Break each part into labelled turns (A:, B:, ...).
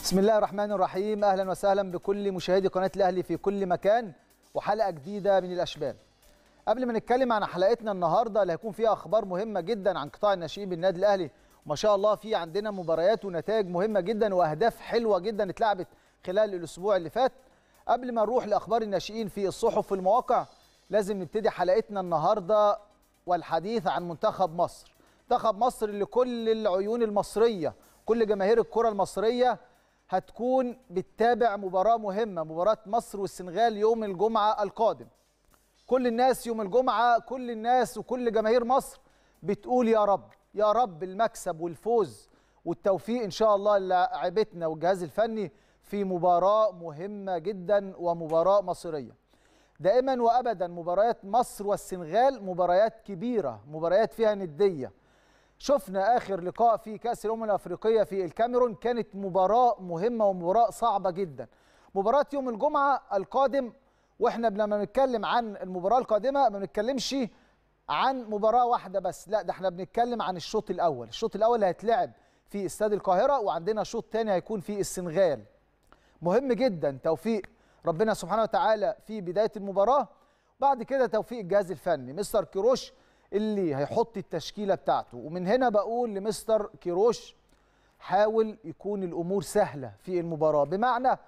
A: بسم الله الرحمن الرحيم اهلا وسهلا بكل مشاهدي قناه الاهلي في كل مكان وحلقه جديده من الاشبال قبل ما نتكلم عن حلقتنا النهارده اللي هيكون فيها اخبار مهمه جدا عن قطاع الناشئين بالنادي الاهلي وما شاء الله في عندنا مباريات ونتائج مهمه جدا واهداف حلوه جدا اتلعبت خلال الاسبوع اللي فات قبل ما نروح لاخبار الناشئين في الصحف والمواقع لازم نبتدي حلقتنا النهارده والحديث عن منتخب مصر منتخب مصر اللي كل العيون المصريه كل جماهير الكره المصريه هتكون بتتابع مباراه مهمه مباراه مصر والسنغال يوم الجمعه القادم كل الناس يوم الجمعه كل الناس وكل جماهير مصر بتقول يا رب يا رب المكسب والفوز والتوفيق ان شاء الله للاعبتنا والجهاز الفني في مباراه مهمه جدا ومباراه مصيريه دائما وابدا مباريات مصر والسنغال مباريات كبيره مباريات فيها نديه شفنا اخر لقاء في كاس الامم الافريقيه في الكاميرون كانت مباراه مهمه ومباراه صعبه جدا مباراه يوم الجمعه القادم واحنا لما بنتكلم عن المباراه القادمه ما بنتكلمش عن مباراه واحده بس لا ده احنا بنتكلم عن الشوط الاول الشوط الاول اللي هيتلعب في استاد القاهره وعندنا شوط تاني هيكون في السنغال مهم جدا توفيق ربنا سبحانه وتعالى في بدايه المباراه بعد كده توفيق الجهاز الفني مستر كيروش اللي هيحط التشكيله بتاعته ومن هنا بقول لمستر كيروش حاول يكون الامور سهله في المباراه بمعنى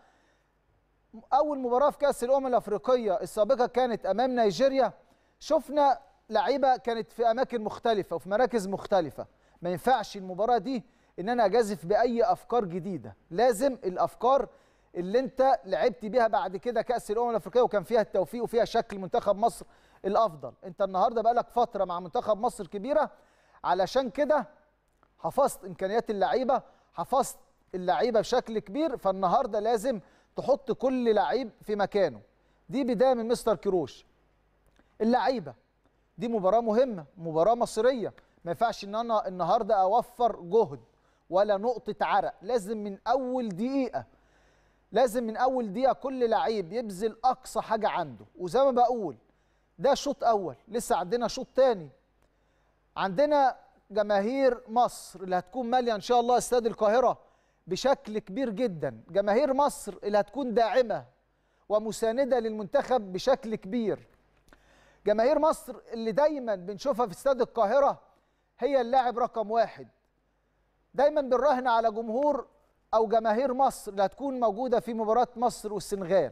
A: اول مباراه في كاس الامم الافريقيه السابقه كانت امام نيجيريا شفنا لعيبه كانت في اماكن مختلفه وفي مراكز مختلفه ما ينفعش المباراه دي ان انا اجازف باي افكار جديده لازم الافكار اللي انت لعبت بيها بعد كده كاس الامم الافريقيه وكان فيها التوفيق وفيها شكل منتخب مصر الافضل انت النهارده بقالك فتره مع منتخب مصر كبيره علشان كده حفظت امكانيات اللعيبه حفظت اللعيبه بشكل كبير فالنهارده لازم تحط كل لعيب في مكانه دي بدايه من مستر كروش اللعيبه دي مباراه مهمه مباراه مصريه ما ينفعش ان انا النهارده اوفر جهد ولا نقطه عرق لازم من اول دقيقه لازم من اول دقيقه كل لعيب يبذل اقصى حاجه عنده وزي ما بقول ده شوط اول لسه عندنا شوط تاني عندنا جماهير مصر اللي هتكون ماليه ان شاء الله استاد القاهره بشكل كبير جدا جماهير مصر اللي هتكون داعمه ومسانده للمنتخب بشكل كبير جماهير مصر اللي دايما بنشوفها في استاد القاهره هي اللاعب رقم واحد دايما بنراهن على جمهور او جماهير مصر اللي هتكون موجوده في مباراه مصر والسنغال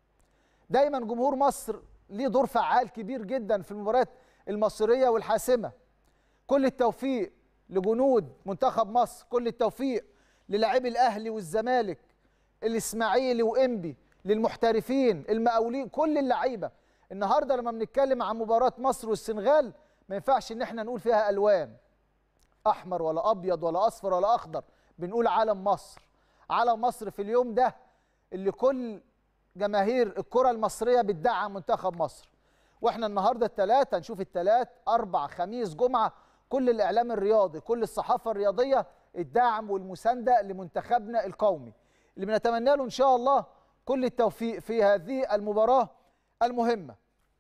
A: دايما جمهور مصر ليه دور فعال كبير جدا في المباريات المصريه والحاسمه كل التوفيق لجنود منتخب مصر كل التوفيق للاعبي الاهلي والزمالك الاسماعيلي وانبي للمحترفين المقاولين كل اللعيبه النهارده لما بنتكلم عن مباراه مصر والسنغال ما ينفعش ان احنا نقول فيها الوان احمر ولا ابيض ولا اصفر ولا اخضر بنقول علم مصر علم مصر في اليوم ده اللي كل جماهير الكره المصريه بتدعم منتخب مصر واحنا النهارده الثلاث هنشوف الثلاث اربع خميس جمعه كل الاعلام الرياضي كل الصحافه الرياضيه الدعم والمسانده لمنتخبنا القومي اللي بنتمنى له ان شاء الله كل التوفيق في هذه المباراه المهمه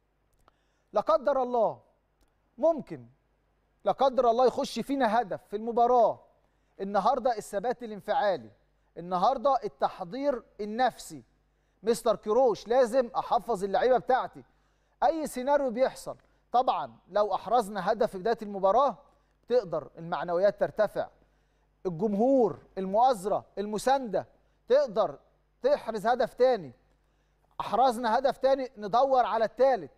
A: لا قدر الله ممكن لا قدر الله يخش فينا هدف في المباراه النهارده الثبات الانفعالي النهارده التحضير النفسي مستر كيروش لازم احفظ اللعيبه بتاعتي اي سيناريو بيحصل طبعا لو احرزنا هدف في بدايه المباراه تقدر المعنويات ترتفع الجمهور المؤازره المسانده تقدر تحرز هدف تاني احرزنا هدف تاني ندور على الثالث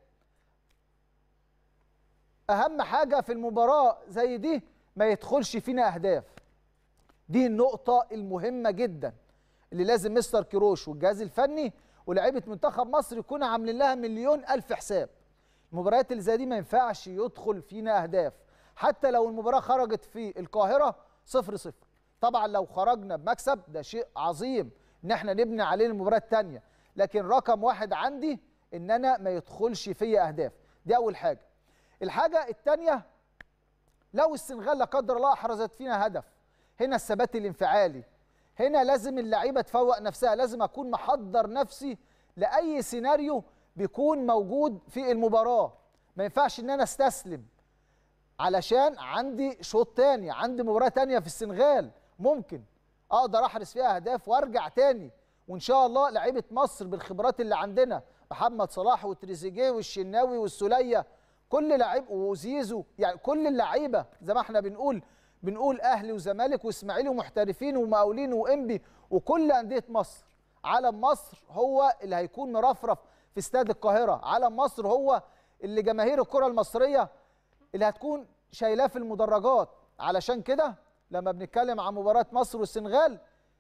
A: اهم حاجه في المباراه زي دي ما يدخلش فينا اهداف دي النقطه المهمه جدا اللي لازم مستر كيروش والجهاز الفني ولاعيبه منتخب مصر يكونوا عاملين لها مليون الف حساب المباريات اللي زي دي ما ينفعش يدخل فينا اهداف حتى لو المباراه خرجت في القاهره صفر صفر طبعا لو خرجنا بمكسب ده شيء عظيم ان احنا نبني عليه المباراه الثانيه لكن رقم واحد عندي ان انا ما يدخلش فيا اهداف دي اول حاجه الحاجه الثانيه لو السنغال لا قدر الله احرزت فينا هدف هنا الثبات الانفعالي هنا لازم اللعيبه تفوق نفسها لازم اكون محضر نفسي لاي سيناريو بيكون موجود في المباراه ما ينفعش ان انا استسلم علشان عندي شوط تاني عندي مباراه تانيه في السنغال ممكن اقدر احرز فيها اهداف وارجع تاني وان شاء الله لعيبه مصر بالخبرات اللي عندنا محمد صلاح وتريزيجيه والشناوي والسوليه كل لعيب وزيزو يعني كل اللعيبه زي ما احنا بنقول بنقول اهلي وزمالك واسماعيلي ومحترفين ومقاولين وانبي وكل انديه مصر علم مصر هو اللي هيكون مرفرف في استاد القاهره علم مصر هو اللي جماهير الكره المصريه اللي هتكون شايلاه في المدرجات علشان كده لما بنتكلم عن مباراه مصر والسنغال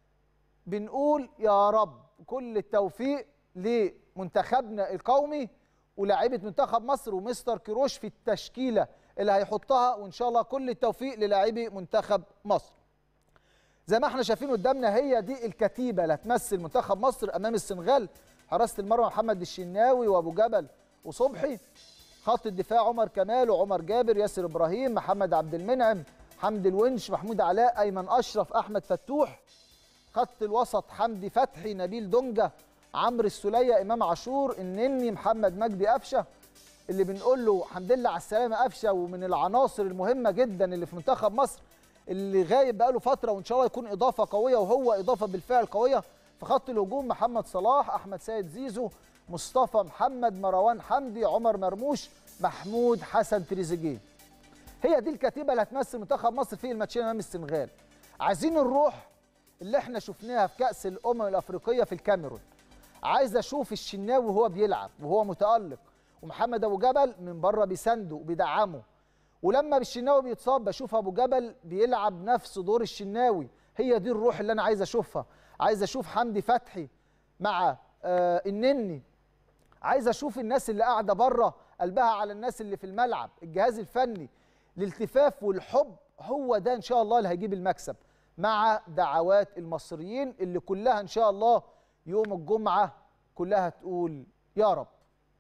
A: بنقول يا رب كل التوفيق لمنتخبنا القومي ولاعيبه منتخب مصر ومستر كيروش في التشكيله اللي هيحطها وان شاء الله كل التوفيق للاعبي منتخب مصر. زي ما احنا شايفين قدامنا هي دي الكتيبه اللي هتمثل منتخب مصر امام السنغال حراسه المرمى محمد الشناوي وابو جبل وصبحي خط الدفاع عمر كمال وعمر جابر ياسر ابراهيم محمد عبد المنعم حمدي الونش محمود علاء ايمن اشرف احمد فتوح خط الوسط حمدي فتحي نبيل دونجا عمرو السوليه امام عاشور النني محمد مجدي قفشه اللي بنقول له الحمد لله على السلامه قفشه ومن العناصر المهمه جدا اللي في منتخب مصر اللي غايب بقاله فتره وان شاء الله يكون اضافه قويه وهو اضافه بالفعل قويه في خط الهجوم محمد صلاح احمد سيد زيزو مصطفى محمد مروان حمدي عمر مرموش محمود حسن تريزيجيه هي دي الكتيبه اللي هتمثل منتخب مصر في الماتشين امام السنغال عايزين الروح اللي احنا شفناها في كاس الامم الافريقيه في الكاميرون عايز اشوف الشناوي وهو بيلعب وهو متالق ومحمد ابو جبل من بره بيسنده وبيدعمه ولما الشناوي بيتصاب بشوف ابو جبل بيلعب نفس دور الشناوي هي دي الروح اللي انا عايز اشوفها عايز اشوف حمدي فتحي مع آه النني عايز اشوف الناس اللي قاعده بره قلبها على الناس اللي في الملعب الجهاز الفني الالتفاف والحب هو ده ان شاء الله اللي هيجيب المكسب مع دعوات المصريين اللي كلها ان شاء الله يوم الجمعه كلها تقول يا رب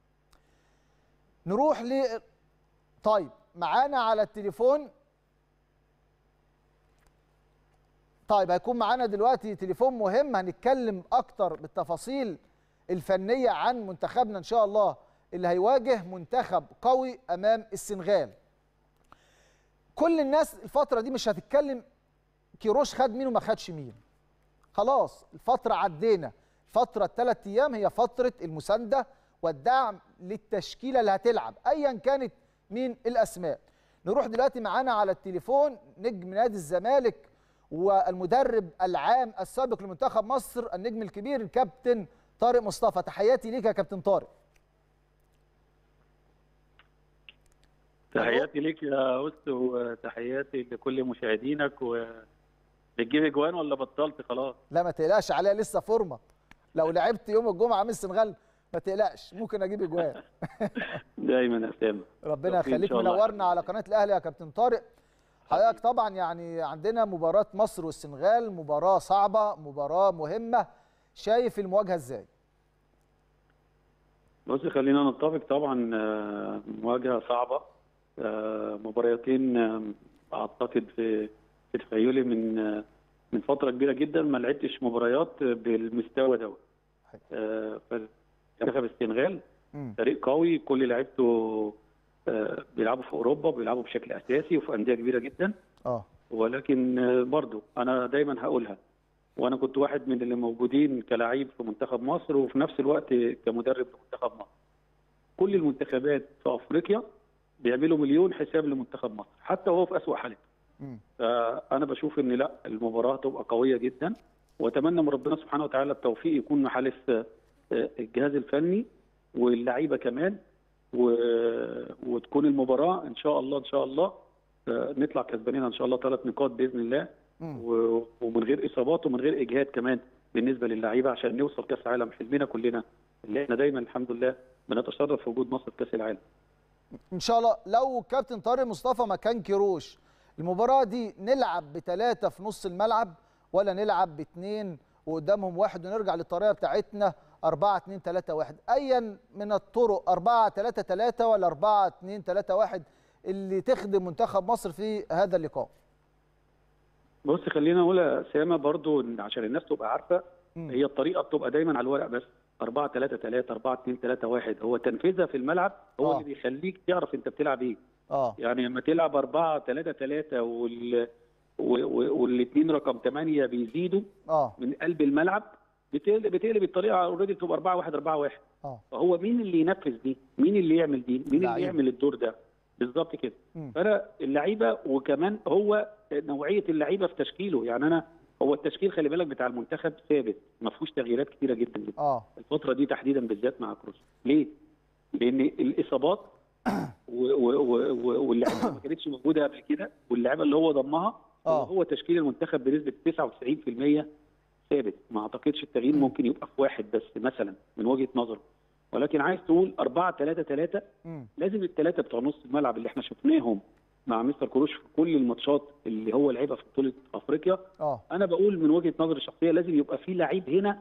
A: نروح ل طيب معانا على التليفون طيب هيكون معانا دلوقتي تليفون مهم هنتكلم اكتر بالتفاصيل الفنيه عن منتخبنا ان شاء الله اللي هيواجه منتخب قوي امام السنغال كل الناس الفتره دي مش هتتكلم كيروش خد مين وما خدش مين خلاص الفتره عدينا فتره الثلاث ايام هي فتره المسانده والدعم للتشكيله اللي هتلعب ايا كانت مين الاسماء نروح دلوقتي معانا على التليفون نجم نادي الزمالك والمدرب العام السابق لمنتخب مصر النجم الكبير الكابتن طارق مصطفى تحياتي ليك يا كابتن طارق
B: تحياتي ليك يا أست وتحياتي لكل مشاهدينك و بتجيب اجوان ولا بطلت خلاص؟
A: لا ما تقلقش عليها لسه فورمه لو لعبت يوم الجمعه من السنغال ما تقلقش ممكن اجيب اجوان
B: دايما يا اسامه
A: ربنا يخليك منورنا على قناه الاهلي يا كابتن طارق حضرتك طبعا يعني عندنا مباراه مصر والسنغال مباراه صعبه مباراه مهمه شايف المواجهه ازاي
B: بص خلينا نتفق طبعا مواجهه صعبه مباراتين اعتقد في في تخيلي من من فتره كبيره جدا ما لعبتش مباريات بالمستوى دوت منتخب السنغال فريق قوي كل لعيبته بيلعبوا في اوروبا بيلعبوا بشكل اساسي وفي انديه كبيره جدا
A: اه
B: ولكن برضو انا دايما هقولها وانا كنت واحد من اللي موجودين كلاعب في منتخب مصر وفي نفس الوقت كمدرب في منتخب مصر كل المنتخبات في افريقيا بيعملوا مليون حساب لمنتخب مصر حتى وهو في اسوء حالته فانا بشوف ان لا المباراه تبقى قويه جدا واتمنى من ربنا سبحانه وتعالى التوفيق يكون محالف الجهاز الفني واللعيبه كمان و... وتكون المباراه ان شاء الله ان شاء الله نطلع كسبانين ان شاء الله ثلاث نقاط باذن الله و... ومن غير اصابات ومن غير اجهاد كمان بالنسبه للعيبه عشان نوصل كاس العالم حلمنا كلنا اللي احنا دايما الحمد لله بنتشرف في وجود مصر في كاس العالم.
A: ان شاء الله لو كابتن طارق مصطفى مكان كيروش المباراه دي نلعب بثلاثه في نص الملعب ولا نلعب باثنين وقدامهم واحد ونرجع للطريقه بتاعتنا 4 2 3 1 ايا من الطرق 4 3 3 ولا 4 2 3 1 اللي تخدم منتخب مصر في هذا اللقاء
B: بص خلينا نقول يا اسامه برضو عشان الناس تبقى عارفه م. هي الطريقه بتبقى دايما على الورق بس 4 3 3 4 2 3 1 هو تنفيذها في الملعب هو آه. اللي بيخليك تعرف انت بتلعب ايه
A: اه
B: يعني لما تلعب 4 3 3 وال والاثنين رقم 8 بيزيدوا
A: اه
B: من قلب الملعب بتقلب بتقلب الطريقه اوريدي بتبقى 4 1 4 1
A: اه
B: فهو مين اللي ينفذ دي؟ مين اللي يعمل دي؟ مين
A: اللعيبة.
B: اللي يعمل الدور ده؟ بالظبط كده
A: مم.
B: فانا اللعيبه وكمان هو نوعيه اللعيبه في تشكيله يعني انا هو التشكيل خلي بالك بتاع المنتخب ثابت ما فيهوش تغييرات كتيره جدا جدا
A: اه
B: الفتره دي تحديدا بالذات مع كروس ليه؟ لان الاصابات و- و- و- و- واللعيبه ما كانتش موجوده قبل كده واللعيبه اللي هو ضمها هو,
A: آه.
B: هو تشكيل المنتخب بنسبه 99% ثابت ما اعتقدش التغيير ممكن يبقى في واحد بس مثلا من وجهه نظره ولكن عايز تقول 4 3 3
A: مم.
B: لازم الثلاثه بتوع نص الملعب اللي احنا شفناهم مع مستر كروش في كل الماتشات اللي هو لعبها في بطوله افريقيا
A: اه
B: انا بقول من وجهه نظري الشخصيه لازم يبقى في لعيب هنا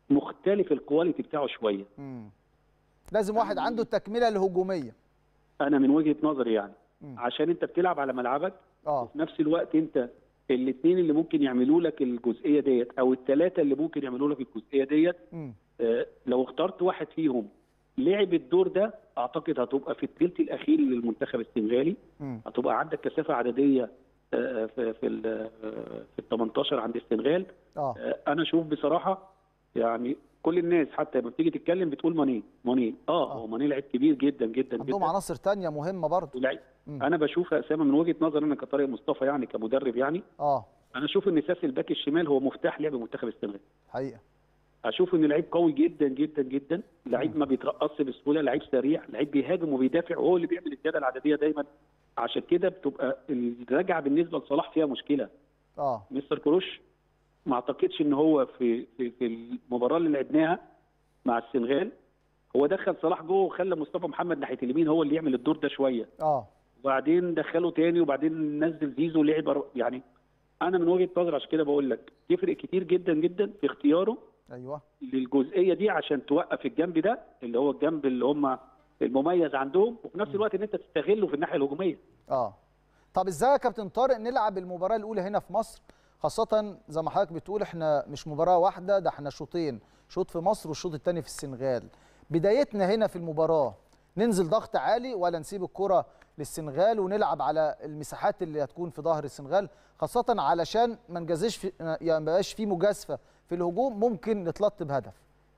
B: مختلف الكواليتي بتاعه شويه
A: مم. لازم واحد عنده التكمله الهجوميه
B: انا من وجهه نظري يعني
A: مم.
B: عشان انت بتلعب على ملعبك
A: اه
B: وفي نفس الوقت انت الاثنين اللي ممكن يعملوا لك الجزئيه ديت او الثلاثه اللي ممكن يعملوا لك الجزئيه ديت
A: مم.
B: آه، لو اخترت واحد فيهم لعب الدور ده اعتقد هتبقى في الثلث الاخير للمنتخب السنغالي
A: مم.
B: هتبقى عندك كثافه عدديه آه، في في ال آه، في ال 18 عند السنغال
A: اه
B: آه، انا اشوف بصراحه يعني كل الناس حتى لما بتيجي تتكلم بتقول ماني ماني اه
A: آه.
B: هو ماني لعيب كبير جدا جدا
A: عندهم
B: جدا
A: عناصر تانية مهمه برضه
B: ولعيب
A: مم.
B: انا بشوف يا اسامه من وجهه نظري انا كطارق مصطفى يعني كمدرب يعني
A: اه
B: انا اشوف ان ساسي الباك الشمال هو مفتاح لعب منتخب السنغال
A: حقيقه
B: اشوف ان لعيب قوي جدا جدا جدا لعيب ما بيترقصش بسهوله لعيب سريع لعيب بيهاجم وبيدافع وهو اللي بيعمل الزياده العدديه دايما عشان كده بتبقى الرجعه بالنسبه لصلاح فيها مشكله
A: اه
B: مستر كروش ما اعتقدش ان هو في في في المباراه اللي لعبناها مع السنغال هو دخل صلاح جوه وخلى مصطفى محمد ناحيه اليمين هو اللي يعمل الدور ده شويه
A: اه
B: وبعدين دخله تاني وبعدين نزل زيزو لعب أر- يعني انا من وجهه نظري عشان كده بقول لك يفرق كتير جدا جدا في اختياره
A: ايوه
B: للجزئيه دي عشان توقف الجنب ده اللي هو الجنب اللي هم المميز عندهم وفي نفس الوقت ان انت تستغله في الناحيه الهجوميه
A: اه طب ازاي يا كابتن طارق نلعب المباراه الاولى هنا في مصر خاصه زي ما حضرتك بتقول احنا مش مباراه واحده ده احنا شوطين شوط في مصر والشوط الثاني في السنغال بدايتنا هنا في المباراه ننزل ضغط عالي ولا نسيب الكره للسنغال ونلعب على المساحات اللي هتكون في ظهر السنغال خاصه علشان ما نجازش في يعني ما يبقاش في مجازفه في الهجوم ممكن نتلط بهدف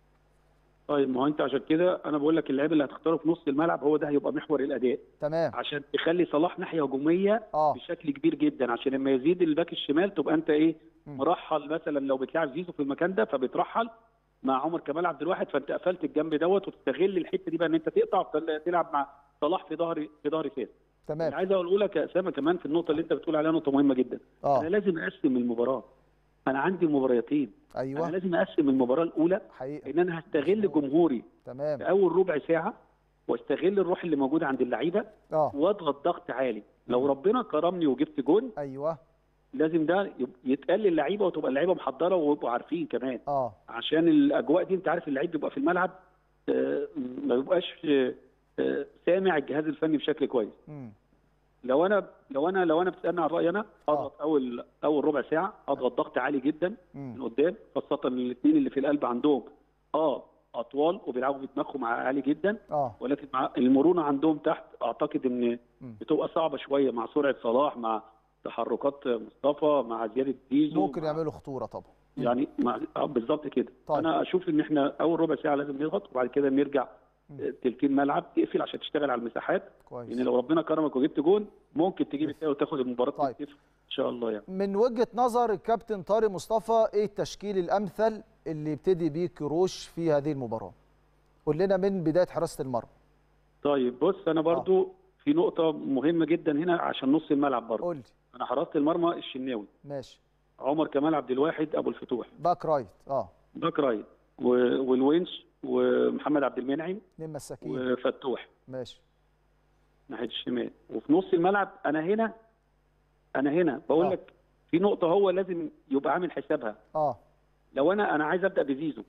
B: طيب ما هو انت عشان كده انا بقول لك اللعيب اللي هتختاره في نص الملعب هو ده هيبقى محور الاداء
A: تمام
B: عشان تخلي صلاح ناحيه هجوميه
A: اه
B: بشكل كبير جدا عشان لما يزيد الباك الشمال تبقى انت ايه
A: مم.
B: مرحل مثلا لو بتلعب زيزو في المكان ده فبترحل مع عمر كمال عبد الواحد فانت قفلت الجنب دوت وتستغل الحته دي بقى ان انت تقطع وتلعب مع صلاح في ظهر في ظهر فاس انا
A: تمام
B: عايز اقول لك يا اسامه كمان في النقطه اللي انت بتقول عليها نقطه مهمه جدا انا
A: اه
B: لازم اقسم المباراه انا عندي مباريتين انا
A: ايوه
B: لازم اقسم المباراه الاولى
A: حقيقه
B: ان انا هستغل جمهوري
A: تمام
B: في اول ربع ساعه واستغل الروح اللي موجوده عند اللعيبه
A: اه
B: واضغط ضغط عالي لو ربنا كرمني وجبت جون
A: ايوه
B: لازم ده يب- يتقال للعيبه وتبقى اللعيبه محضره ويبقوا عارفين كمان
A: اه
B: عشان الاجواء دي انت عارف اللعيب بيبقى في الملعب آه، ما بيبقاش آه، آه، سامع الجهاز الفني بشكل كويس
A: امم
B: لو انا لو انا لو انا بتسالني عن رايي انا اضغط اول اول ربع ساعه اضغط ضغط عالي جدا من
A: امم
B: قدام خاصه الاثنين اللي في القلب عندهم اه اطوال وبيلعبوا بدماغهم عالي جدا
A: اه
B: ولكن مع المرونه عندهم تحت اعتقد ان
A: مم.
B: بتبقى صعبه شويه مع سرعه صلاح مع تحركات مصطفى مع زياده زيزو
A: ممكن
B: مع-
A: يعملوا خطوره طبعا
B: يعني مع آه بالظبط كده
A: طيب.
B: انا اشوف ان احنا اول ربع ساعه لازم نضغط وبعد كده نرجع
A: مم.
B: آه، تلتين ملعب تقفل عشان تشتغل على المساحات
A: كويس
B: لان لو ربنا كرمك وجبت جون ممكن تجيب التاني وتاخد المباراه
A: طيب.
B: طيب. ان شاء الله يعني
A: من وجهه نظر الكابتن طارق مصطفى ايه التشكيل الامثل اللي يبتدي بيه كروش في هذه المباراه قول لنا من بدايه حراسه المرمى
B: طيب بص انا برضو في نقطه مهمه جدا هنا عشان نص الملعب برضو
A: قول لي
B: انا حراسه المرمى الشناوي
A: ماشي
B: عمر كمال عبد الواحد ابو الفتوح
A: باك رايت اه
B: باك رايت و- والونش ومحمد عبد المنعم
A: اتنين مساكين
B: وفتوح
A: ماشي
B: ناحيه الشمال وفي نص الملعب انا هنا انا هنا بقول
A: آه.
B: لك في نقطه هو لازم يبقى عامل حسابها
A: اه
B: لو انا انا عايز ابدا بزيزو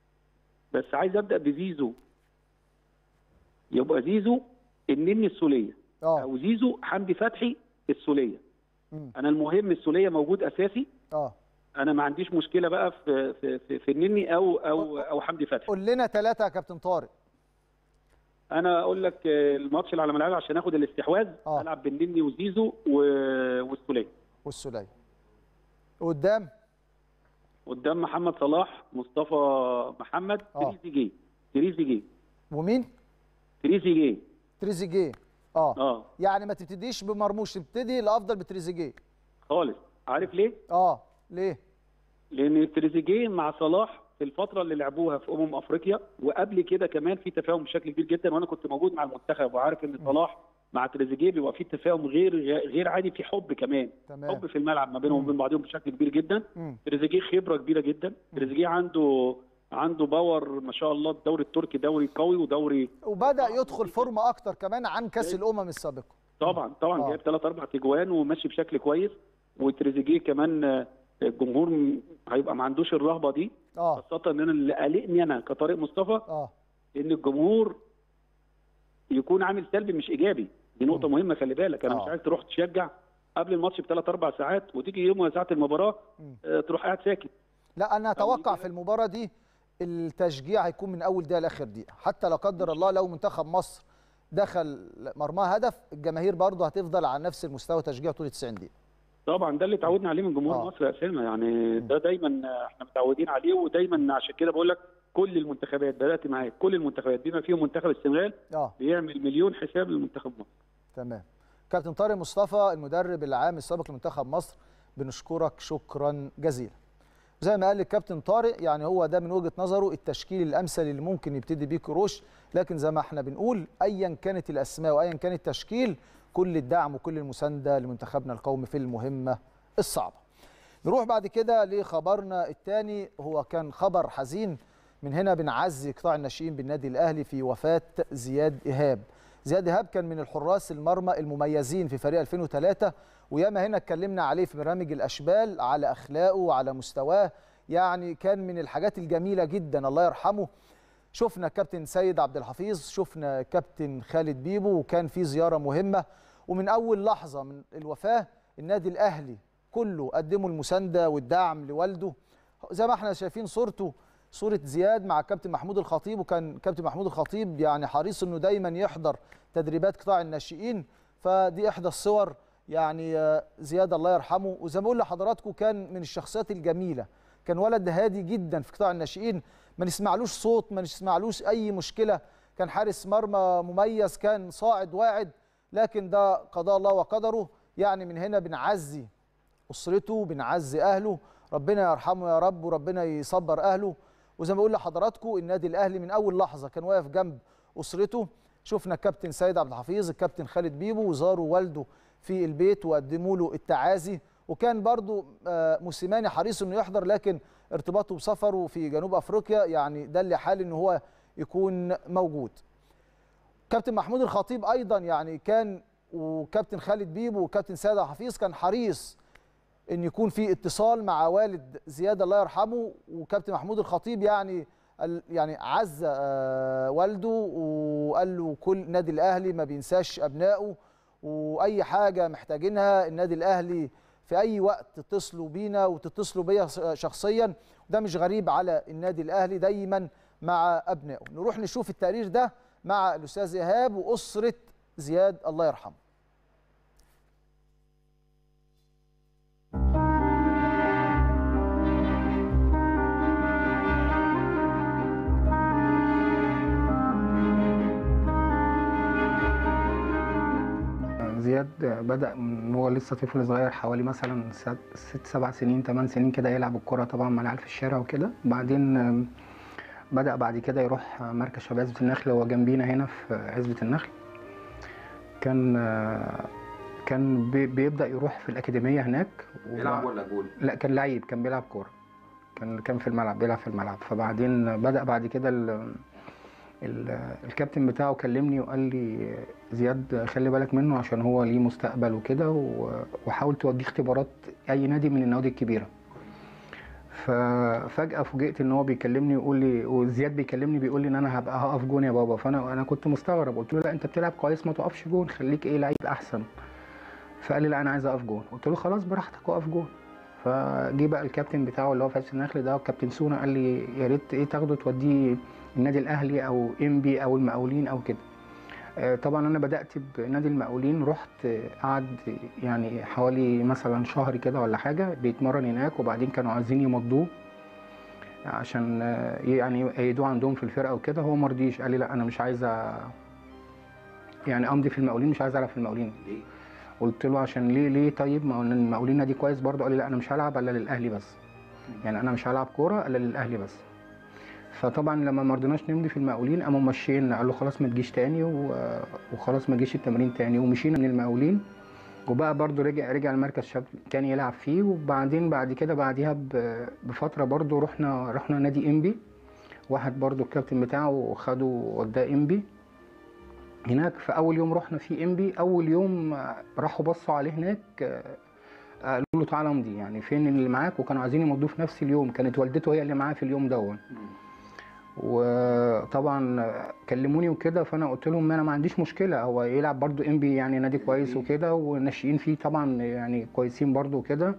B: بس عايز ابدا بزيزو يبقى زيزو النني السوليه
A: اه
B: او زيزو حمدي فتحي السوليه
A: مم.
B: انا المهم السوليه موجود اساسي
A: اه
B: انا ما عنديش مشكله بقى في في في, في النني او او او حمدي فتحي
A: قول لنا ثلاثه يا كابتن طارق
B: انا اقول لك آه، الماتش اللي على ملعبي عشان اخد الاستحواذ
A: آه.
B: العب بالنني وزيزو و- والسوليه
A: والسليم قدام
B: قدام محمد صلاح مصطفى محمد
A: آه.
B: تريزيجيه تريزيجيه
A: ومين
B: تريزيجيه
A: تريزيجيه اه
B: اه
A: يعني ما تبتديش بمرموش تبتدي الافضل بتريزيجيه
B: خالص عارف ليه؟
A: اه ليه
B: لان تريزيجيه مع صلاح في الفتره اللي لعبوها في امم افريقيا وقبل كده كمان في تفاهم بشكل كبير جدا وانا كنت موجود مع المنتخب وعارف ان صلاح مع تريزيجيه بيبقى في تفاهم غير غير عادي في حب كمان
A: تمام
B: حب في الملعب ما بينهم وبين بعضهم بشكل كبير جدا
A: مم.
B: تريزيجيه خبره كبيره جدا تريزيجيه عنده عنده باور ما شاء الله الدوري التركي دوري قوي ودوري
A: وبدا يدخل فورمه اكتر كمان عن كاس الامم السابقه
B: طبعا طبعا
A: آه.
B: جايب ثلاث اربع تجوان وماشي بشكل كويس وتريزيجيه كمان آه، الجمهور م- هيبقى ما عندوش الرهبه دي
A: اه
B: خاصه ان انا اللي قلقني انا كطارق مصطفى
A: اه
B: ان الجمهور يكون عامل سلبي مش ايجابي دي نقطه مهمه خلي بالك انا
A: آه.
B: مش عايز تروح تشجع قبل الماتش بثلاث اربع ساعات وتيجي يوم ساعه المباراه
A: مم.
B: آه، تروح قاعد ساكت
A: لا انا اتوقع
B: يجي-
A: في المباراه دي التشجيع هيكون من اول دقيقه لاخر دقيقه حتى لا قدر الله لو منتخب مصر دخل مرماه هدف الجماهير برضه هتفضل على نفس المستوى تشجيع طول 90 دقيقه
B: طبعا ده اللي اتعودنا عليه من جمهور
A: آه.
B: مصر يا اسامه يعني ده دايما آه، احنا متعودين عليه ودايما عشان كده بقول لك كل المنتخبات بدات معاك كل المنتخبات بما فيهم منتخب السنغال
A: اه
B: بيعمل مليون حساب لمنتخب مصر
A: تمام كابتن طارق مصطفى المدرب العام السابق لمنتخب مصر بنشكرك شكرا جزيلا زي ما قال الكابتن طارق يعني هو ده من وجهه نظره التشكيل الامثل اللي ممكن يبتدي بيه كروش لكن زي ما احنا بنقول ايا كانت الاسماء وايا كان التشكيل كل الدعم وكل المسانده لمنتخبنا القومي في المهمه الصعبه نروح بعد كده لخبرنا الثاني هو كان خبر حزين من هنا بنعزي قطاع الناشئين بالنادي الاهلي في وفاه زياد ايهاب زياد ايهاب كان من الحراس المرمى المميزين في فريق 2003 وياما هنا اتكلمنا عليه في برنامج الاشبال على اخلاقه وعلى مستواه يعني كان من الحاجات الجميله جدا الله يرحمه شفنا كابتن سيد عبد الحفيظ شفنا كابتن خالد بيبو وكان في زياره مهمه ومن اول لحظه من الوفاه النادي الاهلي كله قدموا المسانده والدعم لوالده زي ما احنا شايفين صورته صوره زياد مع كابتن محمود الخطيب وكان كابتن محمود الخطيب يعني حريص انه دايما يحضر تدريبات قطاع الناشئين فدي احدى الصور يعني آه، زياد الله يرحمه وزي ما بقول لحضراتكم كان من الشخصيات الجميله كان ولد هادي جدا في قطاع الناشئين ما نسمعلوش صوت ما نسمعلوش اي مشكله كان حارس مرمى مميز كان صاعد واعد لكن ده قضاء الله وقدره يعني من هنا بنعزي اسرته بنعزي اهله ربنا يرحمه يا رب وربنا يصبر اهله وزي ما بقول لحضراتكم النادي الاهلي من اول لحظه كان واقف جنب اسرته شفنا الكابتن سيد عبد الحفيظ الكابتن خالد بيبو وزاروا والده في البيت وقدموا له التعازي وكان برضو آه، موسيماني حريص انه يحضر لكن ارتباطه بسفره في جنوب افريقيا يعني ده اللي حال ان هو يكون موجود كابتن محمود الخطيب ايضا يعني كان وكابتن خالد بيبو وكابتن سيد عبد الحفيظ كان حريص ان يكون في اتصال مع والد زياد الله يرحمه وكابتن محمود الخطيب يعني ال- يعني عز آه، والده وقال له كل نادي الاهلي ما بينساش ابنائه واي حاجه محتاجينها النادي الاهلي في اي وقت تتصلوا بينا وتتصلوا بيا شخصيا ده مش غريب على النادي الاهلي دايما مع ابنائه نروح نشوف التقرير ده مع الاستاذ ايهاب واسره زياد الله يرحمه
C: زياد بدأ من هو لسه طفل صغير حوالي مثلا ست, ست سبع سنين ثمان سنين كده يلعب الكرة طبعا مع العيال في الشارع وكده بعدين آم، بدأ بعد كده يروح مركز شباب عزبة النخل هو جنبينا هنا في عزبة النخل كان آه، كان بي- بيبدأ يروح في الأكاديمية هناك
D: بيلعب ولا جول؟
C: لا كان لعيب كان بيلعب كورة كان كان في الملعب بيلعب في الملعب فبعدين بدأ بعد كده ال- ال- الكابتن بتاعه كلمني وقال لي زياد خلي بالك منه عشان هو ليه مستقبل وكده و- وحاول توديه اختبارات اي نادي من النوادي الكبيره ففجاه فوجئت ان هو بيكلمني يقول لي وزياد بيكلمني بيقول لي ان انا هبقى هقف جون يا بابا فانا انا كنت مستغرب قلت له لا انت بتلعب كويس ما تقفش جون خليك ايه لعيب احسن فقال لي لا انا عايز اقف جون قلت له خلاص براحتك اقف جون فجه بقى الكابتن بتاعه اللي هو في عز النخل ده كابتن سونا قال لي يا ريت ايه تاخده توديه النادي الاهلي او انبي او المقاولين او كده آه، طبعا انا بدات بنادي المقاولين رحت آه، قعد يعني حوالي مثلا شهر كده ولا حاجه بيتمرن هناك وبعدين كانوا عايزين يمضوه عشان آه، يعني يأيدوه عندهم في الفرقه وكده هو ما رضيش قال لي لا انا مش عايز أ- يعني امضي في المقاولين مش عايز العب في المقاولين
D: ليه؟
C: قلت له عشان ليه ليه طيب ما هو المقاولين نادي كويس برضه قال لي لا انا مش هلعب الا للاهلي بس يعني انا مش هلعب كوره الا للاهلي بس فطبعا لما ما رضيناش نمضي في المقاولين قاموا ماشيين قال له خلاص ما تجيش تاني و- وخلاص ما تجيش التمرين تاني ومشينا من المقاولين وبقى برضه رجع رجع المركز شاب تاني يلعب فيه وبعدين بعد كده بعديها ب- بفتره برضه رحنا رحنا نادي انبي واحد برضه الكابتن بتاعه خده وداه انبي هناك في اول يوم رحنا فيه انبي اول يوم آه، راحوا بصوا عليه هناك آه، قالوا له تعالى امضي يعني فين اللي معاك وكانوا عايزين يمضوه في نفس اليوم كانت والدته هي اللي معاه في اليوم دون وطبعا كلموني وكده فانا قلت لهم انا ما عنديش مشكله هو يلعب برضو انبي يعني نادي كويس وكده والناشئين فيه طبعا يعني كويسين برضو وكده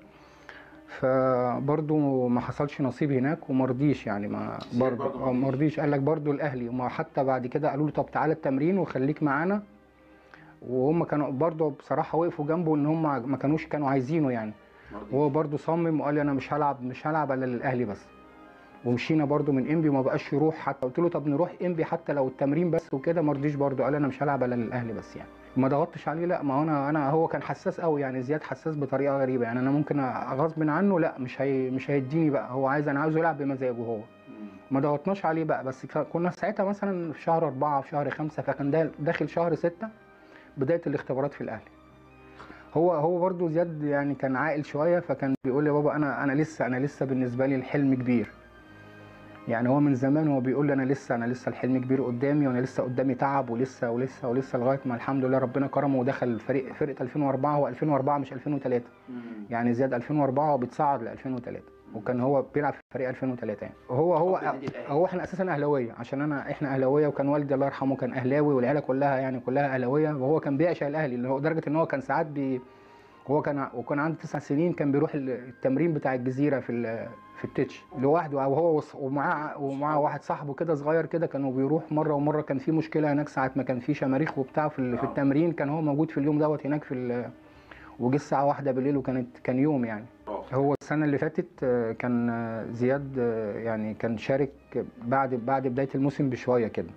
C: فبرضو ما حصلش نصيب هناك وما رضيش يعني ما
D: زياد برضو
C: برضو
D: ما
C: ما
D: رضيش.
C: رضيش قال لك برضو الاهلي وما حتى بعد كده قالوا له طب تعالى التمرين وخليك معانا وهم كانوا برضو بصراحه وقفوا جنبه ان هم ما كانوش كانوا عايزينه يعني
D: مرضيش.
C: وهو برضو صمم وقال لي انا مش هلعب مش هلعب الا للاهلي بس ومشينا برضو من انبي وما بقاش يروح حتى قلت له طب نروح انبي حتى لو التمرين بس وكده ما رضيش برضو قال انا مش هلعب الا للاهلي بس يعني ما ضغطتش عليه لا ما هو انا انا هو كان حساس قوي يعني زياد حساس بطريقه غريبه يعني انا ممكن غصب عنه لا مش هي مش هيديني بقى هو عايز انا عايزه يلعب بمزاجه هو
D: مم.
C: ما ضغطناش عليه بقى بس ك- كنا ساعتها مثلا في شهر أربعة في شهر خمسة فكان دا- داخل شهر ستة بداية الاختبارات في الأهلي هو هو برضه زياد يعني كان عاقل شوية فكان بيقول لي بابا أنا أنا لسه أنا لسه بالنسبة لي الحلم كبير يعني هو من زمان هو بيقول لي أنا لسه أنا لسه الحلم كبير قدامي وأنا لسه قدامي تعب ولسه ولسه ولسه لغاية ما الحمد لله ربنا كرمه ودخل فريق فرقة 2004 هو 2004 مش 2003
D: مم.
C: يعني زياد 2004 وبيتصعد ل 2003 وكان هو بيلعب في فريق 2003 يعني هو هو
D: حب النادي الأهلي.
C: هو احنا اساسا اهلاويه عشان انا احنا اهلاويه وكان والدي الله يرحمه كان اهلاوي والعيله كلها يعني كلها اهلاويه وهو كان بيعشق الاهلي اللي هو لدرجه ان هو كان ساعات بي هو كان وكان عنده تسع سنين كان بيروح ال- التمرين بتاع الجزيره في ال- في التتش لوحده او هو وص- ومعاه ومعاه واحد صاحبه كده صغير كده كانوا بيروح مره ومره كان في مشكله هناك ساعه ما كان في شماريخ وبتاع في, ال- في
D: آه.
C: التمرين كان هو موجود في اليوم دوت هناك في ال- وجه الساعه واحدة بالليل وكانت كان يوم يعني
D: برافو.
C: هو السنة اللي فاتت آه، كان آه، زياد آه، يعني كان شارك بعد بعد بداية الموسم بشوية كده.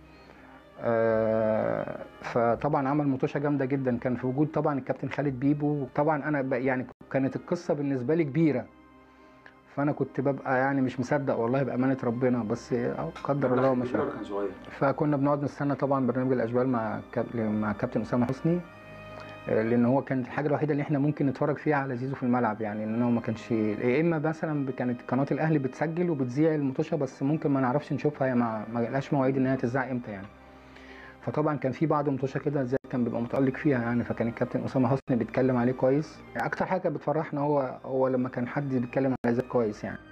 C: آه، فطبعا عمل مطوشة جامدة جدا كان في وجود طبعا الكابتن خالد بيبو طبعا انا ب- يعني كانت القصة بالنسبة لي كبيرة. فانا كنت ببقى يعني مش مصدق والله بامانه ربنا بس اهو قدر الله ما
D: كبير
C: شاء
D: ولا كان صغير
C: فكنا بنقعد نستنى طبعا برنامج الاشبال مع كاب... مع كابتن اسامه حسني آه، لان هو كانت الحاجه الوحيده اللي احنا ممكن نتفرج فيها على زيزو في الملعب يعني ان هو ما كانش يا اما مثلا كانت قناه الاهلي بتسجل وبتذيع المطوشه بس ممكن ما نعرفش نشوفها هي ما ما لهاش مواعيد ان هي تذاع امتى يعني فطبعا كان في بعض مطوشه كده زي كان بيبقى متالق فيها يعني فكان الكابتن اسامه حسني بيتكلم عليه كويس يعني اكتر حاجه بتفرحنا هو هو لما كان حد بيتكلم على زياد كويس يعني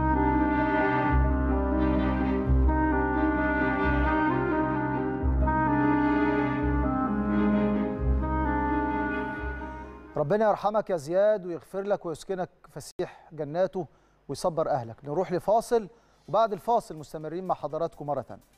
A: ربنا يرحمك يا زياد ويغفر لك ويسكنك فسيح جناته ويصبر اهلك نروح لفاصل وبعد الفاصل مستمرين مع حضراتكم مره ثانيه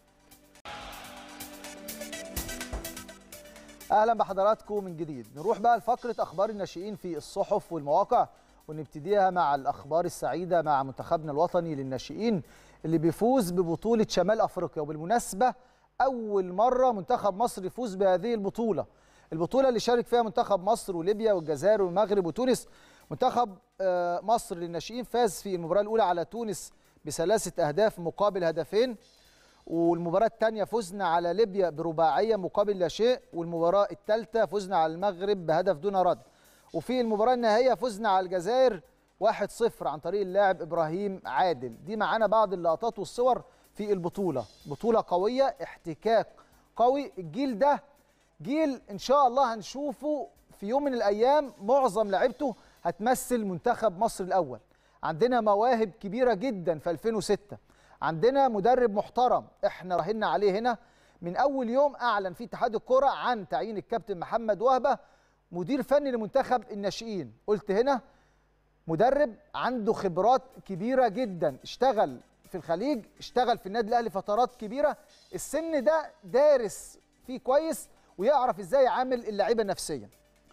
A: اهلا بحضراتكم من جديد نروح بقى لفقره اخبار الناشئين في الصحف والمواقع ونبتديها مع الاخبار السعيده مع منتخبنا الوطني للناشئين اللي بيفوز ببطوله شمال افريقيا وبالمناسبه اول مره منتخب مصر يفوز بهذه البطوله البطوله اللي شارك فيها منتخب مصر وليبيا والجزائر والمغرب وتونس منتخب آه، مصر للناشئين فاز في المباراه الاولى على تونس بثلاثه اهداف مقابل هدفين والمباراة الثانية فزنا على ليبيا برباعية مقابل لا شيء والمباراة الثالثة فزنا على المغرب بهدف دون رد وفي المباراة النهائية فزنا على الجزائر 1-0 عن طريق اللاعب إبراهيم عادل دي معانا بعض اللقطات والصور في البطولة بطولة قوية احتكاك قوي الجيل ده جيل إن شاء الله هنشوفه في يوم من الأيام معظم لعيبته هتمثل منتخب مصر الأول عندنا مواهب كبيرة جدا في 2006 عندنا مدرب محترم احنا راهنا عليه هنا من اول يوم اعلن فيه اتحاد الكره عن تعيين الكابتن محمد وهبه مدير فني لمنتخب الناشئين قلت هنا مدرب عنده خبرات كبيره جدا اشتغل في الخليج اشتغل في النادي الاهلي فترات كبيره السن ده دارس فيه كويس ويعرف ازاي يعامل اللعيبه نفسيا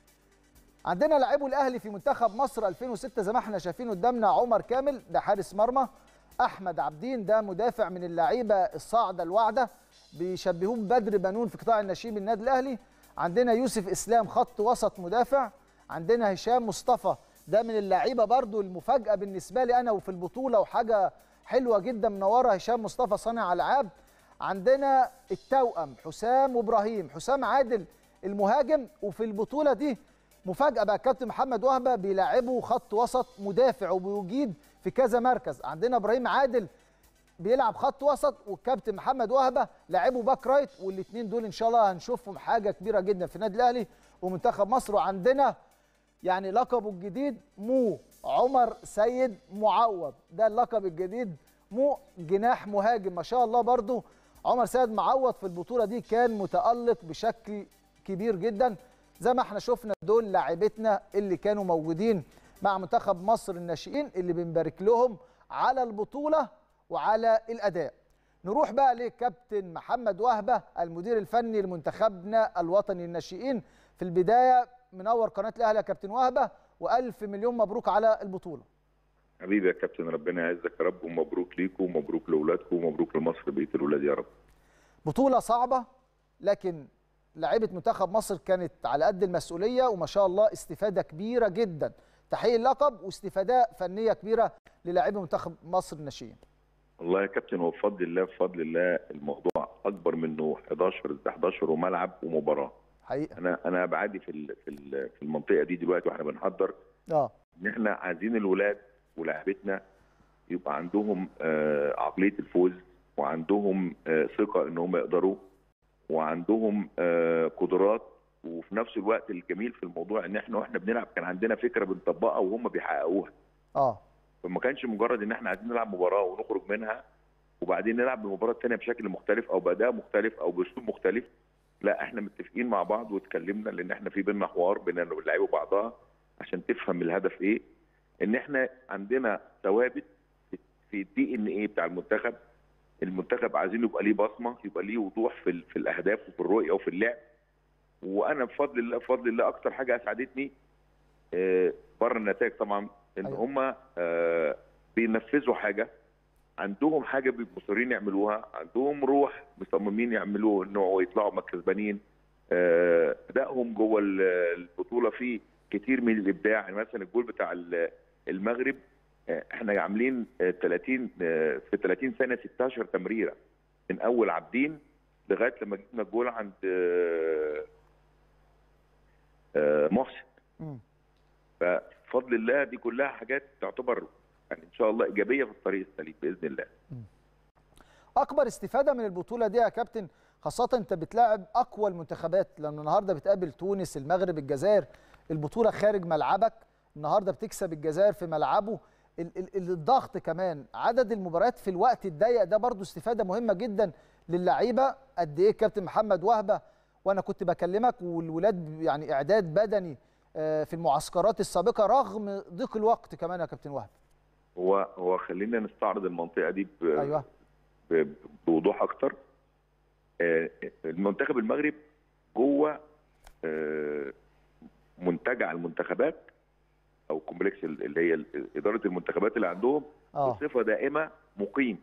A: عندنا لاعبو الاهلي في منتخب مصر 2006 زي ما احنا شايفين قدامنا عمر كامل ده حارس مرمى احمد عبدين ده مدافع من اللعيبه الصاعده الواعده بيشبهوه بدر بنون في قطاع الناشئين بالنادي الاهلي عندنا يوسف اسلام خط وسط مدافع عندنا هشام مصطفى ده من اللعيبه برضو المفاجاه بالنسبه لي انا وفي البطوله وحاجه حلوه جدا منوره هشام مصطفى صانع العاب عندنا التوأم حسام وابراهيم حسام عادل المهاجم وفي البطوله دي مفاجاه بقى كابتن محمد وهبه بيلعبه خط وسط مدافع وبيجيد في كذا مركز عندنا ابراهيم عادل بيلعب خط وسط والكابتن محمد وهبه لاعبه باك رايت والاثنين دول ان شاء الله هنشوفهم حاجه كبيره جدا في النادي الاهلي ومنتخب مصر وعندنا يعني لقبه الجديد مو عمر سيد معوض ده اللقب الجديد مو جناح مهاجم ما شاء الله برضو عمر سيد معوض في البطوله دي كان متالق بشكل كبير جدا زي ما احنا شفنا دول لاعبتنا اللي كانوا موجودين مع منتخب مصر الناشئين اللي بنبارك لهم على البطوله وعلى الاداء نروح بقى لكابتن محمد وهبه المدير الفني لمنتخبنا الوطني الناشئين في البدايه منور قناه الاهلي يا كابتن وهبه والف مليون مبروك على البطوله
D: حبيبي يا كابتن ربنا يعزك يا رب ومبروك ليكم ومبروك لاولادكم ومبروك لمصر بقيه الاولاد يا رب
A: بطوله صعبه لكن لاعيبه منتخب مصر كانت على قد المسؤوليه وما شاء الله استفاده كبيره جدا تحقيق اللقب واستفاده فنيه كبيره للاعيبه منتخب مصر الناشئين
D: والله يا كابتن هو بفضل الله بفضل الله الموضوع اكبر منه 11 ضد 11 وملعب ومباراه
A: حقيقه
D: انا انا ابعادي في ال- في ال- في المنطقه دي دلوقتي واحنا بنحضر
A: اه
D: ان احنا عايزين الولاد ولاعبتنا يبقى عندهم آه، عقليه الفوز وعندهم آه، ثقه ان هم يقدروا وعندهم آه، قدرات وفي نفس الوقت الجميل في الموضوع ان احنا واحنا بنلعب كان عندنا فكره بنطبقها وهم بيحققوها
A: اه
D: فما كانش مجرد ان احنا عايزين نلعب مباراه ونخرج منها وبعدين نلعب المباراه الثانيه بشكل مختلف او باداء مختلف او باسلوب مختلف لا احنا متفقين مع بعض واتكلمنا لان احنا في بينا حوار بين اللعيبه وبعضها عشان تفهم الهدف ايه ان احنا عندنا ثوابت في الدي ان ايه بتاع المنتخب المنتخب عايزين يبقى ليه بصمه يبقى ليه وضوح في ال- في الاهداف وفي الرؤيه وفي اللعب وانا بفضل الله بفضل الله اكتر حاجه اسعدتني آه، بره النتائج طبعا ان
A: أيوة.
D: هم بينفذوا حاجه عندهم حاجه بيبقوا مصرين يعملوها عندهم روح مصممين يعملوه ان هو يطلعوا ما كسبانين آه، ادائهم جوه ال- البطوله فيه كتير من الابداع يعني مثلا الجول بتاع ال- المغرب آه، احنا عاملين آه، 30 آه، في 30 ثانيه 16 تمريره من اول عابدين لغايه لما جبنا الجول عند آه، آه، محسن
A: مم.
D: فبفضل الله دي كلها حاجات تعتبر يعني ان شاء الله ايجابيه في الطريق السليم باذن الله
A: اكبر استفاده من البطوله دي يا كابتن خاصه انت بتلاعب اقوى المنتخبات لان النهارده بتقابل تونس المغرب الجزائر البطوله خارج ملعبك النهارده بتكسب الجزائر في ملعبه ال- ال- ال- الضغط كمان عدد المباريات في الوقت الضيق ده برضو استفاده مهمه جدا للعيبه قد ايه كابتن محمد وهبه وانا كنت بكلمك والولاد يعني اعداد بدني آه، في المعسكرات السابقه رغم ضيق الوقت كمان يا كابتن وهبه
D: هو هو خلينا نستعرض المنطقه دي ب...
A: ايوه
D: ب- بوضوح اكتر آه، المنتخب المغرب جوه آه، منتجع المنتخبات او كومبلكس اللي هي ال- اداره المنتخبات اللي عندهم
A: اه
D: بصفه دائمه مقيم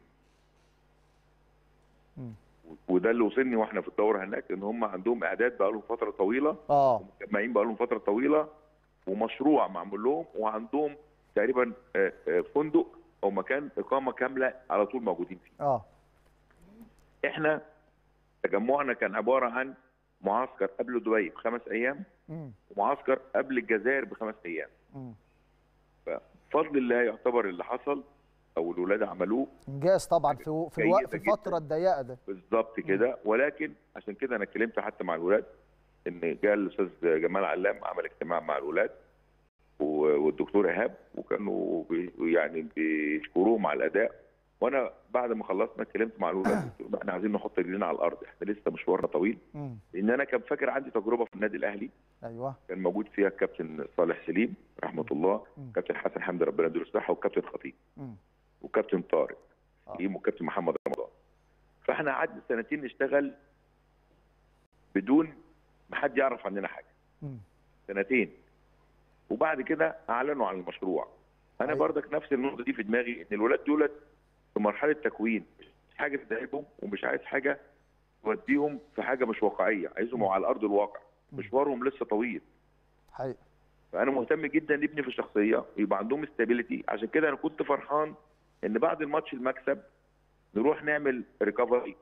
A: مم.
D: وده اللي وصلني واحنا في الدوره هناك ان هم عندهم اعداد بقى لهم فتره طويله
A: اه
D: ومجمعين بقى لهم فتره طويله ومشروع معمول لهم وعندهم تقريبا آه، آه، فندق او مكان اقامه كامله على طول موجودين فيه.
A: اه
D: احنا تجمعنا كان عباره عن معسكر قبل دبي بخمس ايام
A: مم.
D: ومعسكر قبل الجزائر بخمس ايام.
A: مم.
D: بفضل الله يعتبر اللي حصل او الولاد عملوه
A: انجاز طبعا في في
D: جيدة
A: الوقت في
D: جداً.
A: الفتره الضيقه ده
D: بالظبط كده ولكن عشان كده انا اتكلمت حتى مع الولاد ان جاء الاستاذ جمال علام عمل اجتماع مع الولاد و- والدكتور ايهاب وكانوا بي- يعني بيشكروهم على الاداء وانا بعد ما خلصنا اتكلمت مع الولاد قلت لهم احنا عايزين نحط رجلينا على الارض احنا لسه مشوارنا طويل
A: مم.
D: لان انا كان فاكر عندي تجربه في النادي الاهلي
A: ايوه
D: كان موجود فيها الكابتن صالح سليم رحمه الله
A: مم.
D: كابتن حسن حمدي ربنا يديله الصحه والكابتن خطيب
A: مم.
D: وكابتن طارق
A: آه.
D: سليم وكابتن محمد رمضان فاحنا قعدنا سنتين نشتغل بدون ما حد يعرف عننا حاجه
A: مم.
D: سنتين وبعد كده اعلنوا عن المشروع انا
A: أيوة.
D: برضك نفس النقطه دي في دماغي ان الولاد دولت في مرحله تكوين مش حاجه تضايقهم ومش عايز حاجه توديهم في حاجه مش واقعيه عايزهم على ارض الواقع
A: مم.
D: مشوارهم لسه طويل
A: حقيقي
D: فانا مهتم جدا نبني في الشخصيه ويبقى عندهم استابيليتي عشان كده انا كنت فرحان ان بعد الماتش المكسب نروح نعمل ريكفري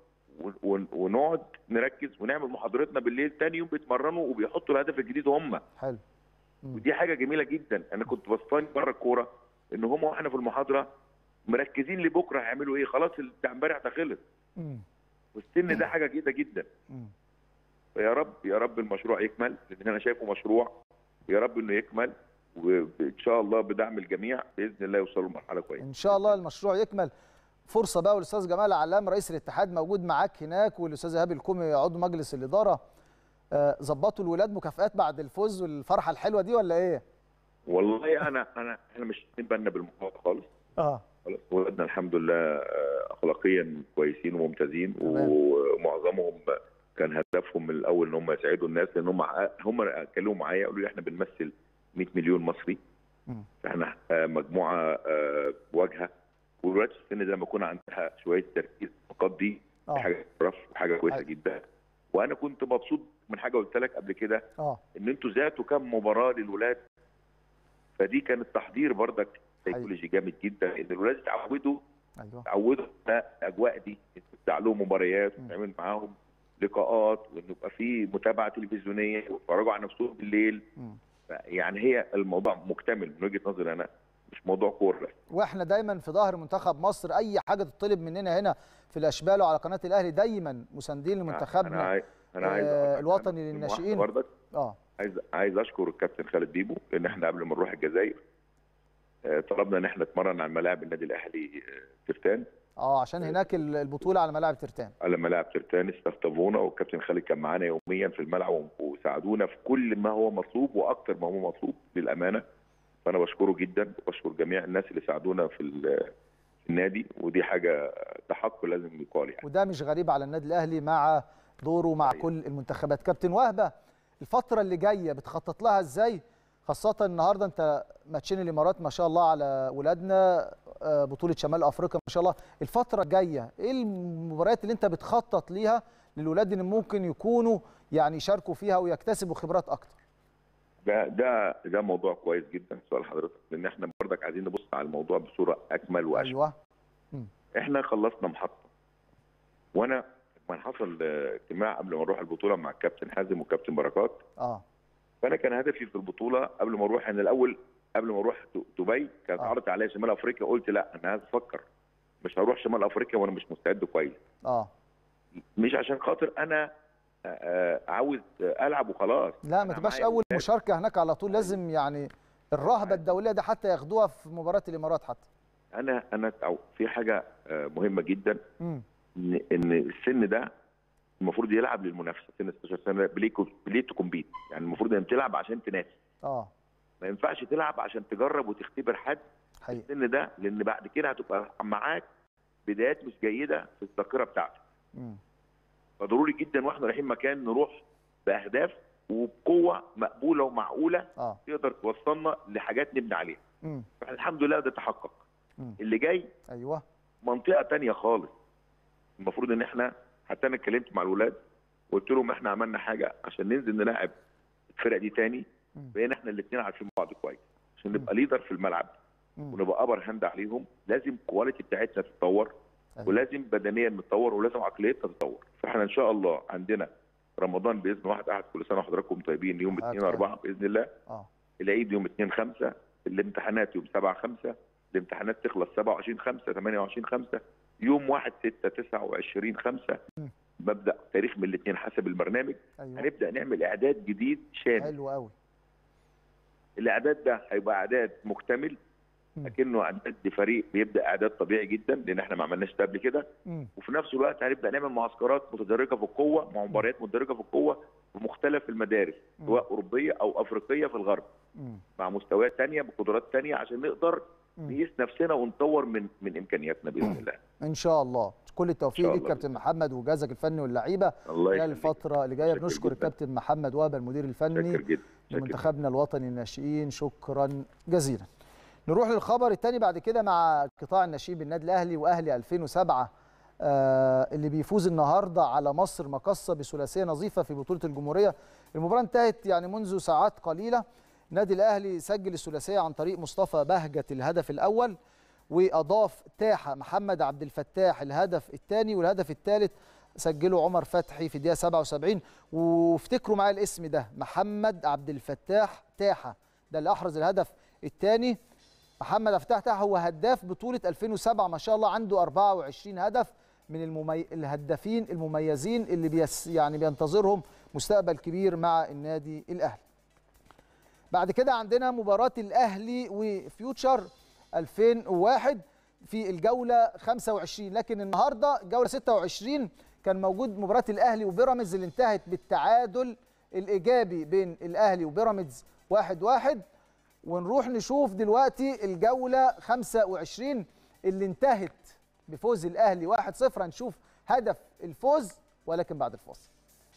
D: ونقعد نركز ونعمل محاضرتنا بالليل تاني يوم بيتمرنوا وبيحطوا الهدف الجديد هم
A: حلو مم.
D: ودي حاجه جميله جدا انا كنت بصطاني بره الكوره ان هم واحنا في المحاضره مركزين لبكره هيعملوا ايه خلاص بتاع امبارح ده خلص
A: مم.
D: والسن ده حاجه جيده جدا
A: مم.
D: فيا رب يا رب المشروع يكمل لان انا شايفه مشروع يا رب انه يكمل وان شاء الله بدعم الجميع باذن الله يوصلوا لمرحله كويسه
A: ان شاء الله المشروع يكمل فرصه بقى والاستاذ جمال علام رئيس الاتحاد موجود معاك هناك والاستاذ ايهاب الكومي عضو مجلس الاداره آه، ظبطوا الولاد مكافآت بعد الفوز والفرحه الحلوه دي ولا ايه؟
D: والله انا انا احنا مش واخدين بالنا بالموضوع خالص
A: اه
D: خلاص ولادنا الحمد لله آه، اخلاقيا كويسين وممتازين
A: تمام.
D: ومعظمهم كان هدفهم من الاول ان هم يساعدوا الناس لان هم ع- هم اتكلموا معايا قالوا لي احنا بنمثل 100 مليون مصري
A: مم.
D: احنا آه، مجموعه آه، واجهه والولاد في السن ده لما يكون عندها شويه تركيز في النقاط دي دي
A: اه
D: حاجه تشرف وحاجه كويسه
A: أيوة.
D: جدا وانا كنت مبسوط من حاجه قلت لك قبل كده
A: اه
D: ان انتوا ذاتوا كم مباراه للولاد فدي كانت تحضير بردك سيكولوجي جامد جدا ان الولاد اتعودوا
A: ايوه
D: اتعودوا على الاجواء دي تفتح لهم مباريات
A: م.
D: وتعمل معاهم لقاءات وان يبقى في متابعه تلفزيونيه ويتفرجوا على نفسهم بالليل
A: مم.
D: يعني هي الموضوع مكتمل من وجهه نظري انا مش موضوع كوره بس
A: واحنا دايما في ظهر منتخب مصر اي حاجه تطلب مننا هنا في الاشبال وعلى قناه الاهلي دايما مساندين
D: انا
A: لمنتخبنا
D: عايز انا عايز
A: آه،
D: أقول لك
A: الوطني
D: أنا
A: للناشئين.
D: بردك
A: اه
D: عايز عايز اشكر الكابتن خالد بيبو لان احنا قبل ما نروح الجزائر آه، طلبنا ان احنا نتمرن على ملاعب النادي الاهلي آه، ترتان
A: اه عشان هناك ال- البطوله على ملاعب ترتان
D: على ملاعب ترتان استخدمونا والكابتن خالد كان معانا يوميا في الملعب وساعدونا في كل ما هو مطلوب واكثر ما هو مطلوب للامانه فانا بشكره جدا وبشكر جميع الناس اللي ساعدونا في ال- في النادي ودي حاجه ده حق لازم يقال يعني
A: وده مش غريب على النادي الاهلي مع دوره مع
D: أيوة.
A: كل المنتخبات كابتن وهبه الفتره اللي جايه بتخطط لها ازاي خاصه النهارده انت ماتشين الامارات ما شاء الله على ولادنا آه، بطوله شمال افريقيا ما شاء الله الفتره الجايه ايه المباريات اللي انت بتخطط ليها للولاد ان ممكن يكونوا يعني يشاركوا فيها ويكتسبوا خبرات اكتر
D: ده ده ده موضوع كويس جدا سؤال حضرتك لان احنا برضك عايزين نبص على الموضوع بصوره اكمل واشمل
A: ايوه
D: احنا خلصنا محطه وانا لما حصل آه، اجتماع قبل ما نروح البطوله مع الكابتن حازم والكابتن بركات
A: اه
D: فانا كان هدفي في البطوله قبل ما اروح ان الاول قبل ما اروح د- دبي كانت
A: آه.
D: عرضت عليا شمال افريقيا قلت لا انا عايز افكر مش هروح شمال افريقيا وانا مش مستعد كويس
A: اه
D: مش عشان خاطر انا آه، آه، عاوز آه، العب وخلاص
A: لا ما
D: أنا
A: تبقاش
D: معايا
A: اول
D: ولاد.
A: مشاركه هناك على طول لازم يعني الرهبه الدوليه دي حتى ياخدوها في مباراه الامارات حتى
D: انا انا أو- في حاجه آه، مهمه جدا
A: امم
D: ان ان السن ده المفروض يلعب للمنافسه سن 16 سنه بليه بليه تو كومبيت يعني المفروض انك تلعب عشان تنافس
A: اه
D: ما ينفعش تلعب عشان تجرب وتختبر حد
A: حقيقي
D: السن ده لان بعد كده هتبقى معاك بدايات مش جيده في الذاكره بتاعتك
A: مم.
D: فضروري جدا واحنا رايحين مكان نروح باهداف وبقوه مقبوله ومعقوله
A: اه
D: تقدر توصلنا لحاجات نبني عليها
A: امم
D: فالحمد لله ده تحقق
A: مم.
D: اللي جاي
A: ايوه
D: منطقه تانية خالص المفروض ان احنا حتى انا اتكلمت مع الولاد قلت لهم احنا عملنا حاجه عشان ننزل نلاعب الفرق دي تاني
A: مم.
D: بقينا احنا الاثنين عارفين بعض كويس عشان
A: مم.
D: نبقى ليدر في الملعب
A: مم.
D: ونبقى ابر هاند عليهم لازم الكواليتي بتاعتنا تتطور
A: أيوة.
D: ولازم بدنيا نتطور ولازم عقليتنا تتطور فاحنا ان شاء الله عندنا رمضان باذن واحد احد كل سنه وحضراتكم طيبين يوم
A: حضرتك
D: 2 4 باذن الله
A: اه
D: العيد يوم 2 5 الامتحانات يوم 7 5 الامتحانات تخلص 27 5 28 5 يوم 1 6 29 5
A: مم.
D: ببدا تاريخ من الاثنين حسب البرنامج
A: ايوه
D: هنبدا نعمل اعداد جديد شامل
A: حلو قوي
D: الاعداد ده هيبقى اعداد مكتمل
A: مم.
D: لكنه اعداد لفريق بيبدا اعداد طبيعي جدا لان احنا ما عملناش ده قبل كده
A: مم.
D: وفي نفس الوقت هنبدا نعمل معسكرات متدرجه في القوه مع مباريات متدرجه في القوه في مختلف المدارس
A: مم.
D: سواء اوروبيه او افريقيه في الغرب
A: مم.
D: مع مستويات تانية بقدرات تانية عشان نقدر
A: مم.
D: نقيس نفسنا ونطور من من امكانياتنا باذن الله
A: ان شاء الله كل التوفيق
D: شاء
A: ليك
D: الله.
A: كابتن محمد وجهازك الفني واللعيبه
D: الله
A: خلال
D: يخليك
A: الفتره اللي جايه
D: شاكر
A: بنشكر
D: جداً.
A: الكابتن محمد وهبه المدير الفني
D: شاكر جدا شاكر
A: لمنتخبنا الوطني الناشئين شكرا جزيلا نروح للخبر الثاني بعد كده مع قطاع الناشئين بالنادي الاهلي واهلي 2007 آه اللي بيفوز النهارده على مصر مقصه بثلاثيه نظيفه في بطوله الجمهوريه المباراه انتهت يعني منذ ساعات قليله النادي الاهلي سجل الثلاثيه عن طريق مصطفى بهجه الهدف الاول واضاف تاحه محمد عبد الفتاح الهدف الثاني والهدف الثالث سجله عمر فتحي في الدقيقه 77 وافتكروا معايا الاسم ده محمد عبد الفتاح تاحه ده اللي احرز الهدف الثاني محمد عبد الفتاح تاحه هو هداف بطوله 2007 ما شاء الله عنده 24 هدف من الممي... الهدافين المميزين اللي بيس... يعني بينتظرهم مستقبل كبير مع النادي الاهلي بعد كده عندنا مباراة الأهلي وفيوتشر 2001 في الجولة 25 لكن النهاردة الجولة 26 كان موجود مباراة الأهلي وبيراميدز اللي انتهت بالتعادل الإيجابي بين الأهلي وبيراميدز 1 1 ونروح نشوف دلوقتي الجولة 25 اللي انتهت بفوز الأهلي 1 0 هنشوف هدف الفوز ولكن بعد الفاصل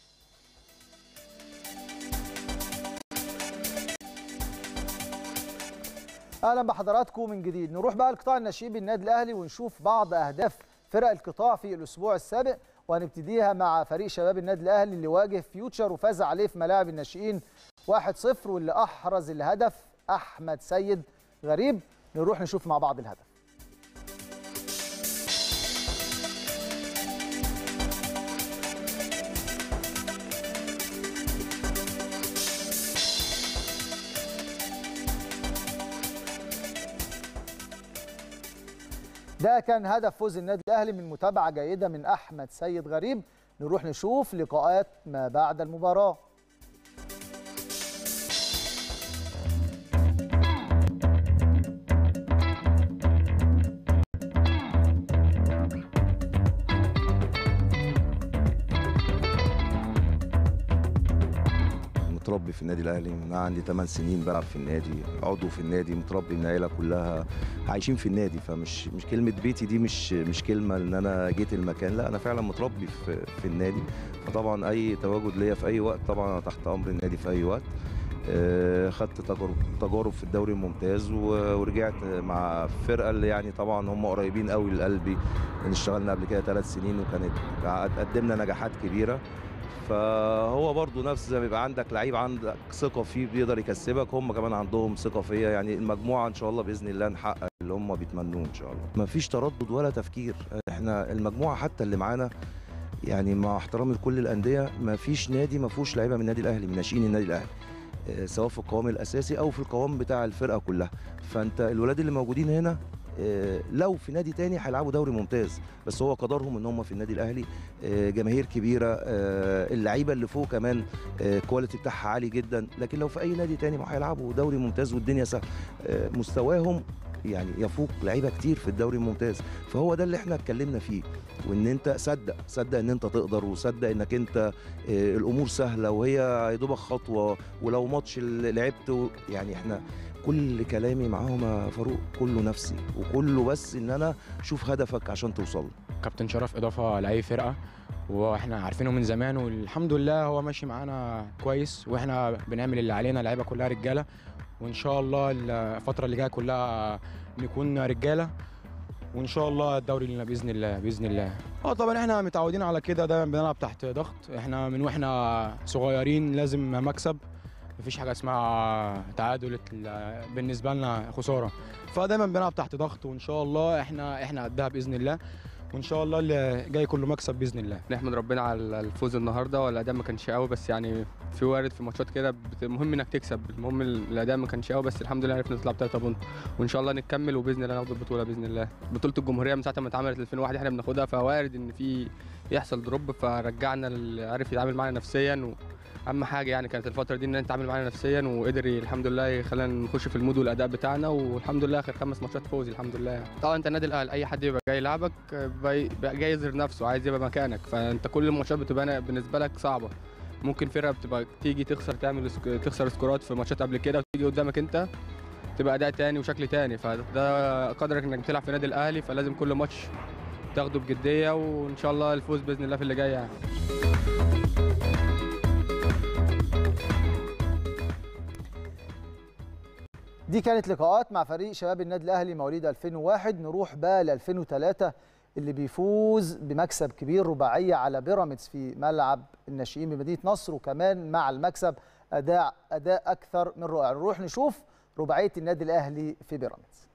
A: اهلا بحضراتكم من جديد نروح بقى لقطاع الناشئين بالنادي الاهلي ونشوف بعض اهداف فرق القطاع في الاسبوع السابق وهنبتديها مع فريق شباب النادي الاهلي اللي واجه فيوتشر وفاز عليه في ملاعب الناشئين 1-0 واللي احرز الهدف احمد سيد غريب نروح نشوف مع بعض الهدف ده كان هدف فوز النادي الاهلي من متابعه جيده من احمد سيد غريب نروح نشوف لقاءات ما بعد المباراه
E: متربي في النادي الاهلي انا عندي 8 سنين بلعب في النادي عضو في النادي متربي من العيله كلها عايشين في النادي فمش مش كلمه بيتي دي مش مش كلمه ان انا جيت المكان لا انا فعلا متربي في في النادي فطبعا اي تواجد ليا في اي وقت طبعا أنا تحت امر النادي في اي وقت آه، خدت تجارب تجارب في الدوري الممتاز و- ورجعت مع فرقه اللي يعني طبعا هم قريبين قوي لقلبي لان اشتغلنا قبل كده ثلاث سنين وكانت قدمنا نجاحات كبيره فهو برضو نفس زي ما يبقى عندك لعيب عندك ثقه فيه بيقدر يكسبك هم كمان عندهم ثقه فيا يعني المجموعه ان شاء الله باذن الله نحقق اللي هم بيتمنوه ان شاء الله مفيش تردد ولا تفكير احنا المجموعه حتى اللي معانا يعني مع احترامي لكل الانديه مفيش نادي ما فيهوش لعيبه من النادي الاهلي من ناشئين النادي الاهلي آه، سواء في القوام الاساسي او في القوام بتاع الفرقه كلها فانت الولاد اللي موجودين هنا آه، لو في نادي تاني هيلعبوا دوري ممتاز بس هو قدرهم ان هم في النادي الاهلي آه، جماهير كبيره آه، اللعيبه اللي فوق كمان آه، الكواليتي بتاعها عالي جدا لكن لو في اي نادي تاني ما هيلعبوا دوري ممتاز والدنيا سهله آه، مستواهم يعني يفوق لعيبه كتير في الدوري الممتاز فهو ده اللي احنا اتكلمنا فيه وان انت صدق صدق ان انت تقدر وصدق انك انت آه، الامور سهله وهي يا دوبك خطوه ولو ماتش اللي لعبت و- يعني احنا كل كلامي معاهم يا فاروق كله نفسي وكله بس ان انا شوف هدفك عشان توصل له.
F: كابتن شرف اضافه لاي فرقه واحنا عارفينه من زمان والحمد لله هو ماشي معانا كويس واحنا بنعمل اللي علينا اللعيبه كلها رجاله وان شاء الله الفتره اللي جايه كلها نكون رجاله وان شاء الله الدوري لنا باذن الله باذن الله اه طبعا احنا متعودين على كده دايما بنلعب تحت ضغط احنا من واحنا صغيرين لازم مكسب مفيش حاجه اسمها تعادل ال- بالنسبه لنا خساره فدايما بنلعب تحت ضغط وان شاء الله احنا احنا قدها باذن الله وان شاء الله اللي جاي كله مكسب باذن الله
G: نحمد ربنا على الفوز النهارده والاداء ما كانش قوي بس يعني في وارد في ماتشات كده بت- المهم انك تكسب المهم الاداء ما كانش قوي بس الحمد لله عرفنا نطلع بثلاثه بونت وان شاء الله نكمل وباذن الله ناخد البطوله باذن الله بطوله الجمهوريه من ساعه ما اتعملت 2001 احنا بناخدها فوارد ان في يحصل دروب فرجعنا اللي عارف يتعامل معانا نفسيا واهم حاجه يعني كانت الفتره دي ان انت تعامل معانا نفسيا وقدر الحمد لله يخلينا نخش في المود والاداء بتاعنا والحمد لله اخر خمس ماتشات فوز الحمد لله طبعا انت النادي الاهلي اي حد يبقى جاي يلعبك بقى بقى جاي يظهر نفسه عايز يبقى مكانك فانت كل الماتشات بتبقى بالنسبه لك صعبه ممكن فرقه بتبقى تيجي تخسر تعمل سك- تخسر سكورات في ماتشات قبل كده وتيجي قدامك انت تبقى اداء تاني وشكل تاني فده قدرك انك بتلعب في النادي الاهلي فلازم كل ماتش تاخده بجديه وان شاء الله الفوز باذن الله في اللي جاي يعني
A: دي كانت لقاءات مع فريق شباب النادي الاهلي مواليد 2001 نروح بقى ل 2003 اللي بيفوز بمكسب كبير رباعيه على بيراميدز في ملعب الناشئين بمدينه نصر وكمان مع المكسب اداء اداء اكثر من رائع نروح نشوف رباعيه النادي الاهلي في بيراميدز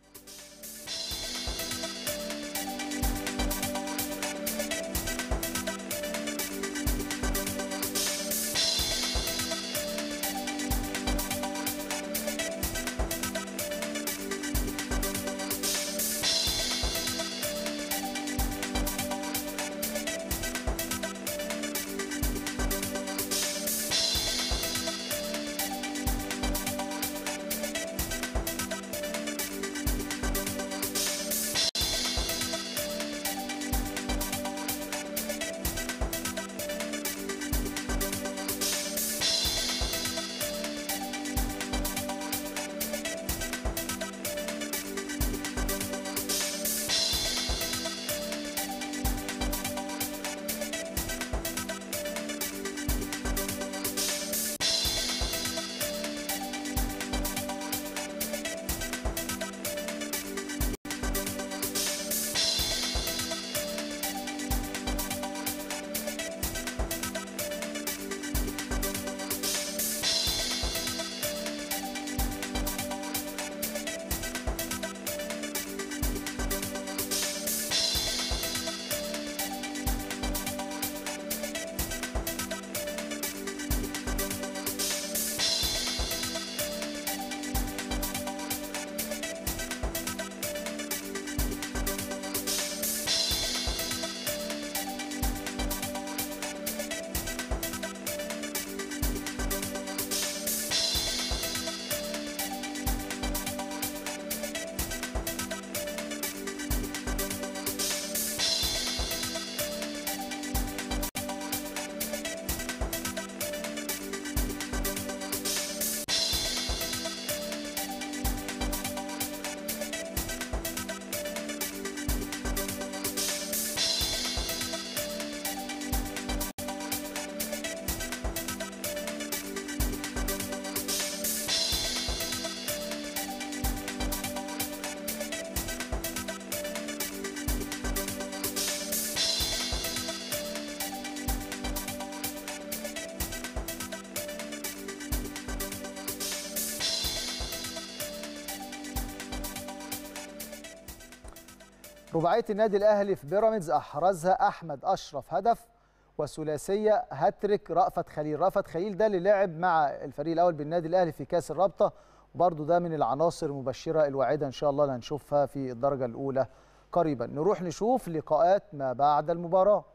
A: رباعيه النادي الاهلي في بيراميدز احرزها احمد اشرف هدف وثلاثيه هاتريك رأفت خليل رأفت خليل ده اللي لعب مع الفريق الاول بالنادي الاهلي في كاس الرابطه وبرده ده من العناصر المبشره الواعده ان شاء الله اللي هنشوفها في الدرجه الاولى قريبا نروح نشوف لقاءات ما بعد المباراه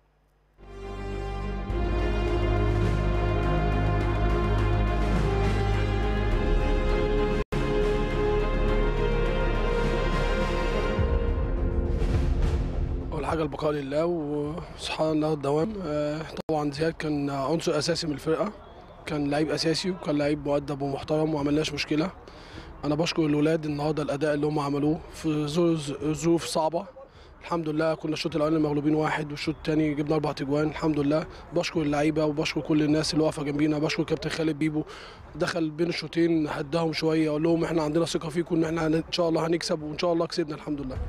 H: اول حاجه البقاء لله وسبحان الله الدوام آه، طبعا زياد كان عنصر اساسي من الفرقه كان لعيب اساسي وكان لعيب مؤدب ومحترم وعملناش مشكله انا بشكر الولاد النهارده الاداء اللي هم عملوه في ظروف- ظروف صعبه الحمد لله كنا الشوط الاولاني مغلوبين واحد والشوط الثاني جبنا اربع تجوان الحمد لله بشكر اللعيبه وبشكر كل الناس اللي واقفه جنبينا بشكر كابتن خالد بيبو دخل بين الشوطين هداهم شويه اقول لهم احنا عندنا ثقه فيكم ان احنا هن- ان شاء الله هنكسب وان شاء الله كسبنا الحمد لله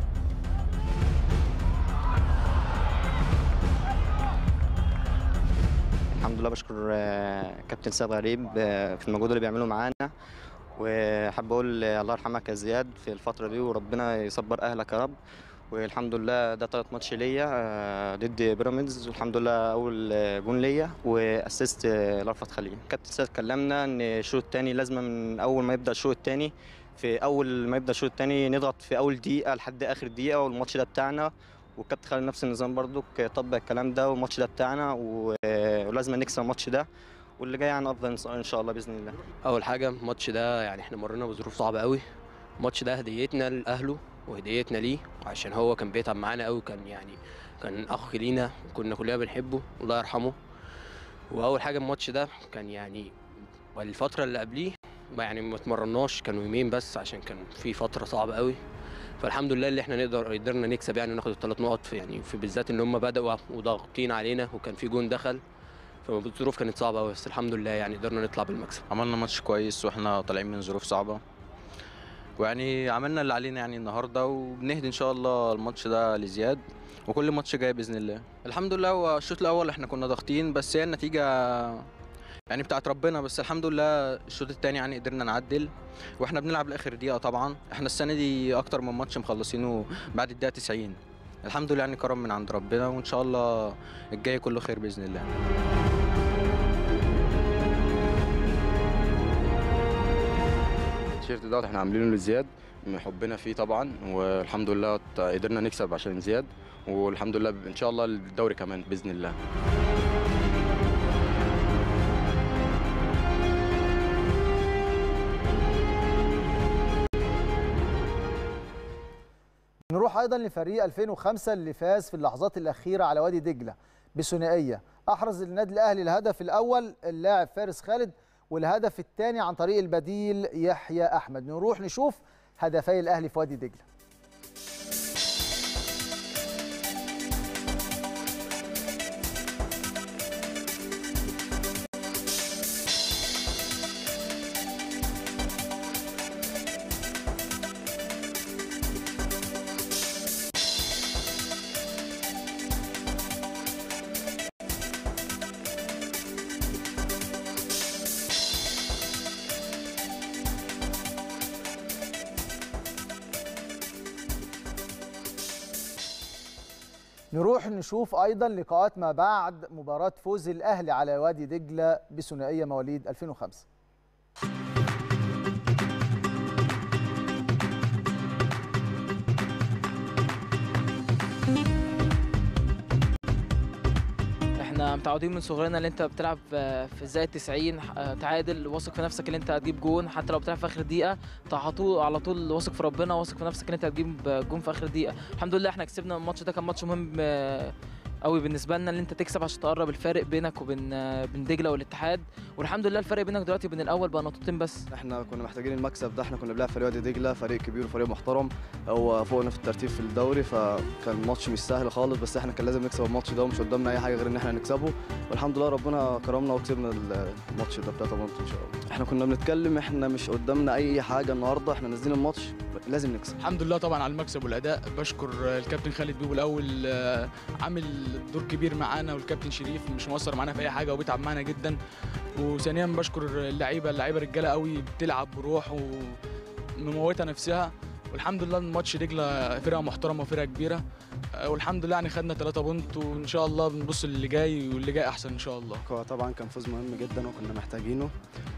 I: الحمد لله بشكر آه، كابتن سيد غريب آه، في المجهود اللي بيعمله معانا وحابب اقول آه، الله يرحمك يا زياد في الفتره دي وربنا يصبر اهلك يا رب والحمد لله ده تالت ماتش ليا آه، ضد بيراميدز والحمد لله اول آه، جون ليا واسست آه، لرفت خليل كابتن سيد كلمنا ان الشوط الثاني لازم من اول ما يبدا الشوط الثاني في اول ما يبدا الشوط الثاني نضغط في اول دقيقه لحد اخر دقيقه والماتش ده بتاعنا والكابتن خالد نفس النظام برضو طبق الكلام ده والماتش ده بتاعنا و- ولازم نكسب الماتش ده واللي جاي عن افضل ان شاء الله باذن الله
J: اول حاجه الماتش ده يعني احنا مرينا بظروف صعبه قوي الماتش ده هديتنا لاهله وهديتنا ليه عشان هو كان بيتعب معانا قوي كان يعني كان اخ لينا كنا كلنا بنحبه الله يرحمه واول حاجه الماتش ده كان يعني الفتره اللي قبليه ما يعني ما اتمرناش كانوا يومين بس عشان كان في فتره صعبه قوي فالحمد لله اللي احنا نقدر قدرنا نكسب يعني وناخد الثلاث نقط في يعني في بالذات ان هم بداوا وضاغطين علينا وكان في جون دخل فالظروف كانت صعبه قوي بس الحمد لله يعني قدرنا نطلع بالمكسب
K: عملنا ماتش كويس واحنا طالعين من ظروف صعبه ويعني عملنا اللي علينا يعني النهارده وبنهدي ان شاء الله الماتش ده لزياد وكل ماتش جاي باذن الله الحمد لله هو الشوط الاول احنا كنا ضاغطين بس هي النتيجه يعني بتاعت ربنا بس الحمد لله الشوط الثاني يعني قدرنا نعدل واحنا بنلعب لاخر دقيقه طبعا احنا السنه دي اكتر من ماتش مخلصينه بعد الدقيقه 90 الحمد لله يعني كرم من عند ربنا وان شاء الله الجاي كله خير باذن الله
L: التيشيرت دوت احنا عاملينه لزياد من حبنا فيه طبعا والحمد لله قدرنا نكسب عشان زياد والحمد لله ان شاء الله الدوري كمان باذن الله
A: نروح ايضا لفريق 2005 اللي فاز في اللحظات الاخيره على وادي دجله بثنائيه احرز النادي الاهلي الهدف الاول اللاعب فارس خالد والهدف الثاني عن طريق البديل يحيى احمد نروح نشوف هدفي الاهلي في وادي دجله نروح نشوف ايضا لقاءات ما بعد مباراه فوز الاهلي على وادي دجله بثنائيه مواليد 2005
M: احنا متعودين من صغرنا ان انت بتلعب في الزاويه 90 تعادل واثق في نفسك ان انت هتجيب جون حتى لو بتلعب في اخر دقيقه على طول على طول واثق في ربنا واثق في نفسك ان انت هتجيب جون في اخر دقيقه الحمد لله احنا كسبنا الماتش ده كان ماتش مهم قوي بالنسبه لنا ان انت تكسب عشان تقرب الفارق بينك وبين بين دجله والاتحاد والحمد لله الفرق بينك دلوقتي وبين الاول بقى نقطتين بس
N: احنا كنا محتاجين المكسب ده احنا كنا بنلعب فريق وادي دجله فريق كبير وفريق محترم هو فوقنا في الترتيب في الدوري فكان ماتش مش سهل خالص بس احنا كان لازم نكسب الماتش ده ومش قدامنا اي حاجه غير ان احنا نكسبه والحمد لله ربنا كرمنا وكسبنا الماتش ده بتاع طبنط ان شاء الله احنا كنا بنتكلم احنا مش قدامنا اي حاجه النهارده احنا نازلين الماتش لازم نكسب
O: الحمد لله طبعا على المكسب والاداء بشكر الكابتن خالد بيبو الاول عامل دور كبير معانا والكابتن شريف مش مقصر معانا في اي حاجه وبيتعب معانا جدا وثانيا بشكر اللعيبه اللعيبه رجاله قوي بتلعب بروح ومموته نفسها والحمد لله الماتش دجله فرقه محترمه وفرقه كبيره والحمد لله يعني خدنا 3 بونت وان شاء الله بنبص للي جاي واللي جاي احسن ان شاء الله
N: هو طبعا كان فوز مهم جدا وكنا محتاجينه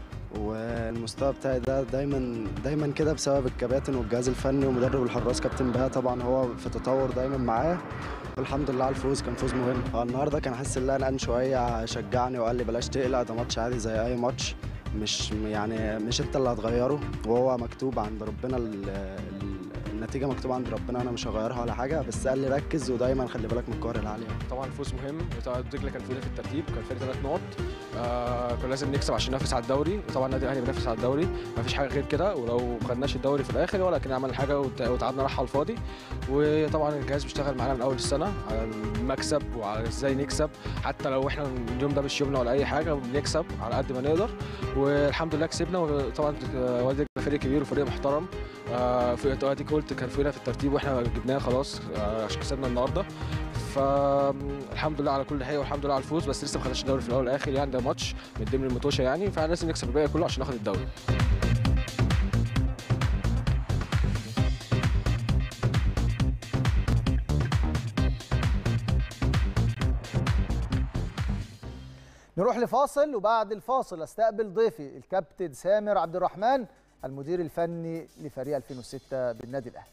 N: والمستوى بتاعي ده دايما دايما كده بسبب الكباتن والجهاز الفني ومدرب الحراس كابتن بهاء طبعا هو في تطور دايما معاه والحمد لله على الفوز كان فوز مهم النهارده كان حاسس ان انا شويه شجعني وقال لي بلاش تقلق ده ماتش عادي زي اي ماتش مش يعني مش انت اللي هتغيره وهو مكتوب عند ربنا ال ال النتيجه مكتوبه عند ربنا انا مش هغيرها ولا حاجه بس قال لي ركز ودايما خلي بالك من الكور العاليه
P: طبعا الفوز مهم دجله كان فينا في الترتيب كان فينا ثلاث نقط آه كان لازم نكسب عشان ننافس على الدوري طبعا النادي الاهلي بينافس على الدوري ما فيش حاجه غير كده ولو ما خدناش الدوري في الاخر ولا كنا عملنا حاجه وتعبنا راح على الفاضي وطبعا الجهاز بيشتغل معانا من اول السنه على المكسب وعلى ازاي نكسب حتى لو احنا اليوم ده مش يومنا ولا اي حاجه بنكسب على قد ما نقدر والحمد لله كسبنا وطبعا وادي فريق كبير وفريق محترم آه في وادي قلت كان فينا في الترتيب واحنا جبناه خلاص آه عشان كسبنا النهارده فالحمد لله على كل حاجه والحمد لله على الفوز بس لسه ما خدناش الدوري في الاول والاخر يعني ده ماتش من ضمن المتوشه يعني فلازم نكسب الباقي كله عشان ناخد الدوري
A: نروح لفاصل وبعد الفاصل استقبل ضيفي الكابتن سامر عبد الرحمن المدير الفني لفريق 2006 بالنادي الاهلي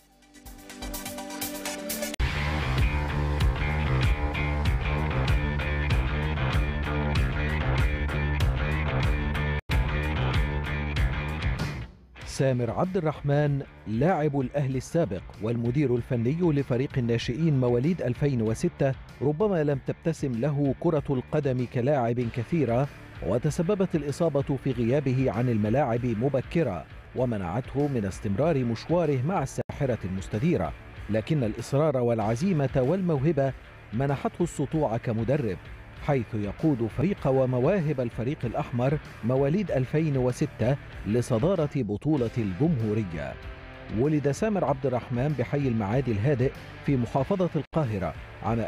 Q: سامر عبد الرحمن لاعب الأهلي السابق والمدير الفني لفريق الناشئين مواليد 2006 ربما لم تبتسم له كرة القدم كلاعب كثيرة وتسببت الإصابة في غيابه عن الملاعب مبكرة ومنعته من استمرار مشواره مع الساحرة المستديرة لكن الإصرار والعزيمة والموهبة منحته السطوع كمدرب حيث يقود فريق ومواهب الفريق الأحمر مواليد 2006 لصدارة بطولة الجمهورية ولد سامر عبد الرحمن بحي المعادي الهادئ في محافظة القاهرة عام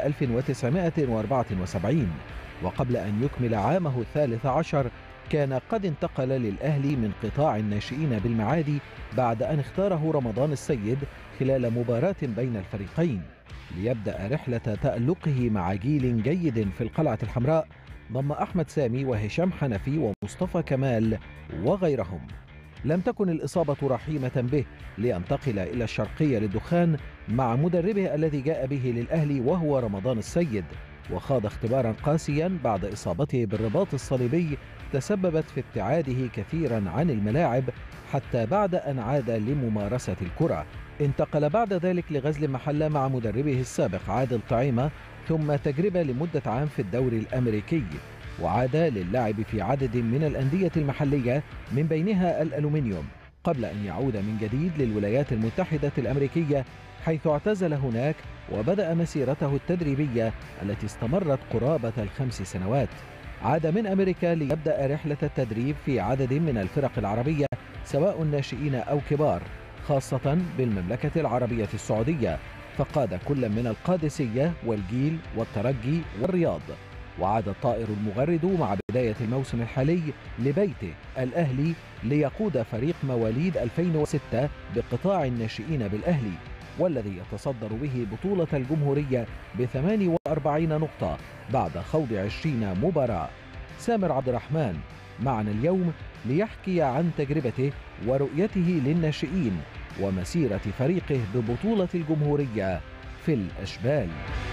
Q: 1974 وقبل أن يكمل عامه الثالث عشر كان قد انتقل للأهلي من قطاع الناشئين بالمعادي بعد أن اختاره رمضان السيد خلال مباراة بين الفريقين ليبدأ رحلة تألقه مع جيل جيد في القلعة الحمراء ضم أحمد سامي وهشام حنفي ومصطفى كمال وغيرهم لم تكن الإصابة رحيمة به لينتقل إلى الشرقية للدخان مع مدربه الذي جاء به للأهلي وهو رمضان السيد وخاض اختبارا قاسيا بعد إصابته بالرباط الصليبي تسببت في ابتعاده كثيرا عن الملاعب حتى بعد أن عاد لممارسة الكرة انتقل بعد ذلك لغزل محلة مع مدربه السابق عادل طعيمة ثم تجربة لمدة عام في الدوري الأمريكي وعاد للعب في عدد من الأندية المحلية من بينها الألومنيوم قبل أن يعود من جديد للولايات المتحدة الأمريكية حيث اعتزل هناك وبدأ مسيرته التدريبية التي استمرت قرابة الخمس سنوات عاد من أمريكا ليبدأ رحلة التدريب في عدد من الفرق العربية سواء ناشئين أو كبار خاصة بالمملكة العربية السعودية فقاد كل من القادسية والجيل والترجي والرياض وعاد الطائر المغرد مع بداية الموسم الحالي لبيته الأهلي ليقود فريق مواليد 2006 بقطاع الناشئين بالأهلي والذي يتصدر به بطولة الجمهورية ب 48 نقطة بعد خوض 20 مباراة سامر عبد الرحمن معنا اليوم ليحكي عن تجربته ورؤيته للناشئين ومسيرة فريقه ببطولة الجمهورية في الأشبال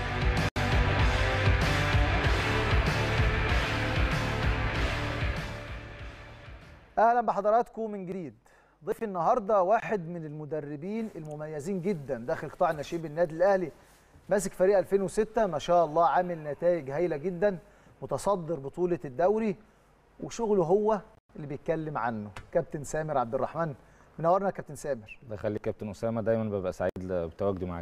A: اهلا بحضراتكم من جديد ضيف النهارده واحد من المدربين المميزين جدا داخل قطاع الناشئين بالنادي الاهلي ماسك فريق 2006 ما شاء الله عامل نتائج هايله جدا متصدر بطوله الدوري وشغله هو اللي بيتكلم عنه كابتن سامر عبد الرحمن منورنا يا كابتن سامر
R: الله يخليك كابتن اسامه دايما ببقى سعيد بتواجدي معاك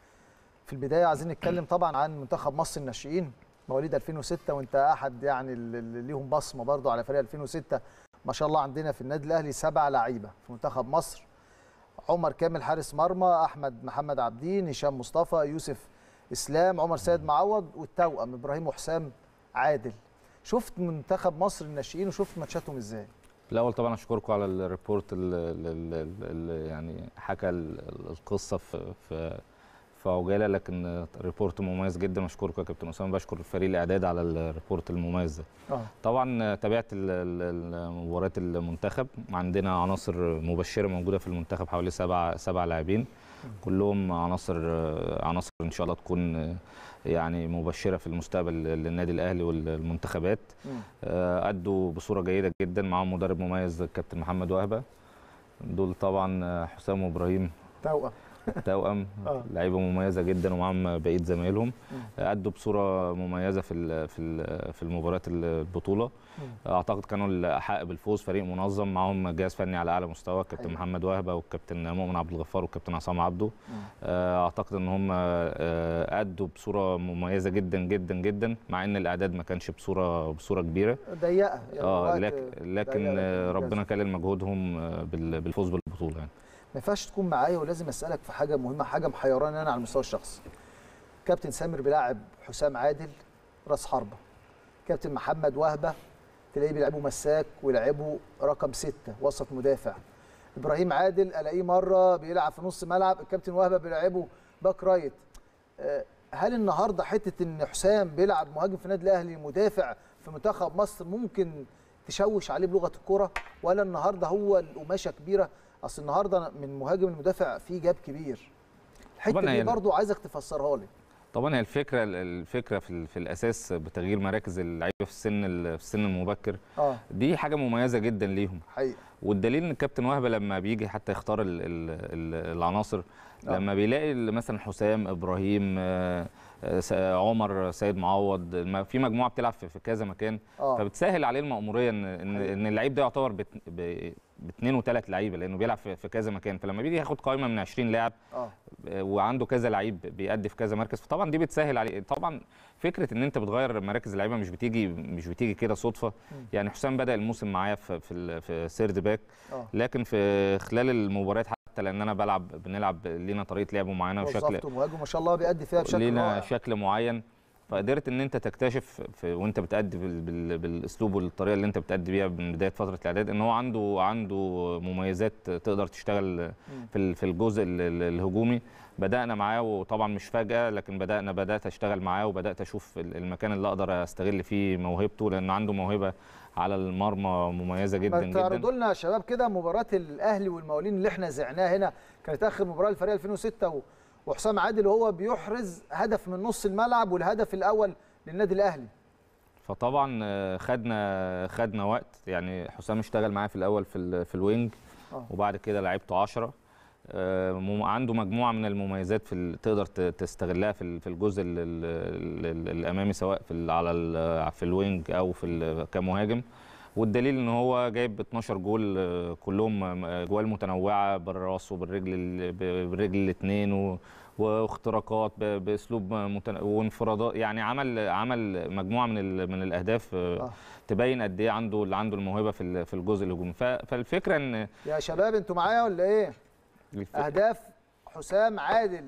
A: في البدايه عايزين نتكلم طبعا عن منتخب مصر الناشئين مواليد 2006 وانت احد يعني اللي ليهم بصمه برضو على فريق 2006 ما شاء الله عندنا في النادي الاهلي سبع لعيبه في منتخب مصر عمر كامل حارس مرمى احمد محمد عبدين هشام مصطفى يوسف اسلام عمر سيد معوض والتوأم ابراهيم وحسام عادل شفت منتخب مصر الناشئين وشفت ماتشاتهم ازاي
R: الاول طبعا اشكركم على الريبورت اللي يعني حكى القصه في في في عجاله لكن ريبورت مميز جدا واشكركم يا كابتن اسامه بشكر فريق الاعداد على الريبورت المميز ده
A: آه.
R: طبعا تابعت مباريات المنتخب عندنا عناصر مبشره موجوده في المنتخب حوالي سبع سبع لاعبين كلهم عناصر عناصر ان شاء الله تكون يعني مبشره في المستقبل للنادي الاهلي والمنتخبات ادوا بصوره جيده جدا معاهم مدرب مميز الكابتن محمد وهبه دول طبعا حسام وابراهيم
A: توأم
R: توأم لعيبه مميزه جدا ومعاهم بقيه زمايلهم ادوا بصوره مميزه في في في المباريات البطوله اعتقد كانوا الاحق بالفوز فريق منظم معاهم جهاز فني على اعلى مستوى الكابتن محمد وهبه والكابتن مؤمن عبد الغفار والكابتن عصام عبده اعتقد ان هم ادوا بصوره مميزه جدا جدا جدا مع ان الاعداد ما كانش بصوره بصوره كبيره
A: ضيقه
R: اه لكن لكن ربنا كلل مجهودهم بالفوز بالبطوله يعني
A: ما ينفعش تكون معايا ولازم اسالك في حاجه مهمه حاجه محيراني انا على المستوى الشخصي كابتن سامر بيلاعب حسام عادل راس حربه كابتن محمد وهبه تلاقيه بيلعبه مساك ويلعبه رقم ستة وسط مدافع ابراهيم عادل الاقيه مره بيلعب في نص ملعب الكابتن وهبه بيلعبه باك رايت هل النهارده حته ان حسام بيلعب مهاجم في النادي الاهلي مدافع في منتخب مصر ممكن تشوش عليه بلغه الكره ولا النهارده هو القماشه كبيره اصل النهارده من مهاجم المدافع في جاب كبير الحته دي برضو عايزك تفسرها لي
R: طبعا هي الفكره الفكره في, في الاساس بتغيير مراكز اللعيبه في السن في السن المبكر
A: آه.
R: دي حاجه مميزه جدا ليهم
A: حقيقة.
R: والدليل ان الكابتن وهبه لما بيجي حتى يختار ال ال العناصر آه. لما بيلاقي مثلا حسام ابراهيم آه عمر سيد معوض في مجموعه بتلعب في كذا مكان
A: آه.
R: فبتسهل عليه المأموريه ان ان, إن اللعيب ده يعتبر بت باثنين وثلاث لعيبه لانه بيلعب في في كذا مكان فلما بيجي ياخد قائمه من 20 لاعب
A: اه
R: آه، وعنده كذا لعيب بيأدي في كذا مركز فطبعا دي بتسهل عليه طبعا فكره ان انت بتغير مراكز اللعيبه مش بتيجي مش بتيجي كده صدفه يعني حسام بدأ الموسم معايا في في, ال- في سيرد باك
A: اه
R: لكن في خلال المباريات حتى لان انا بلعب بنلعب لينا طريقه لعب معينه وشكل
A: وظبطه مهاجم ما شاء الله بيأدي فيها بشكل
R: لينا
A: رائع
R: شكل معين فقدرت ان انت تكتشف في وانت بتأدي بال بال بالاسلوب والطريقه اللي انت بتأدي بيها من بدايه فتره الاعداد ان هو عنده عنده مميزات تقدر تشتغل في ال- في الجزء ال- ال- الهجومي بدأنا معاه وطبعا مش فجأة لكن بدأنا بدأت اشتغل معاه وبدأت اشوف ال- المكان اللي اقدر استغل فيه موهبته لان عنده موهبه على المرمى مميزه جدا
A: ما
R: جدا
A: تعرضوا لنا يا شباب كده مباراه الاهلي والمقاولين اللي احنا زعناها هنا كانت اخر مباراه للفريق 2006 و- وحسام عادل وهو بيحرز هدف من نص الملعب والهدف الاول للنادي الاهلي
R: فطبعا آه، خدنا خدنا وقت يعني حسام اشتغل معايا في الاول في ال- في الوينج
A: آه.
R: وبعد كده لعبته 10 آه، مم- عنده مجموعه من المميزات في ال- تقدر ت- تستغلها في ال- في الجزء ال- ال- ال- الامامي سواء في ال- على ال- في الوينج او في ال- كمهاجم والدليل ان هو جايب 12 جول آه، كلهم آه، جوال متنوعه بالراس وبالرجل ال- ب- بالرجل الاثنين و واختراقات ب- باسلوب متن... وانفرادات يعني عمل عمل مجموعه من ال... من الاهداف آه. تبين قد ايه عنده اللي عنده الموهبه في ال- في الجزء الهجومي ف... فالفكره ان
A: يا شباب انتوا معايا ولا ايه
R: الف-
A: اهداف حسام عادل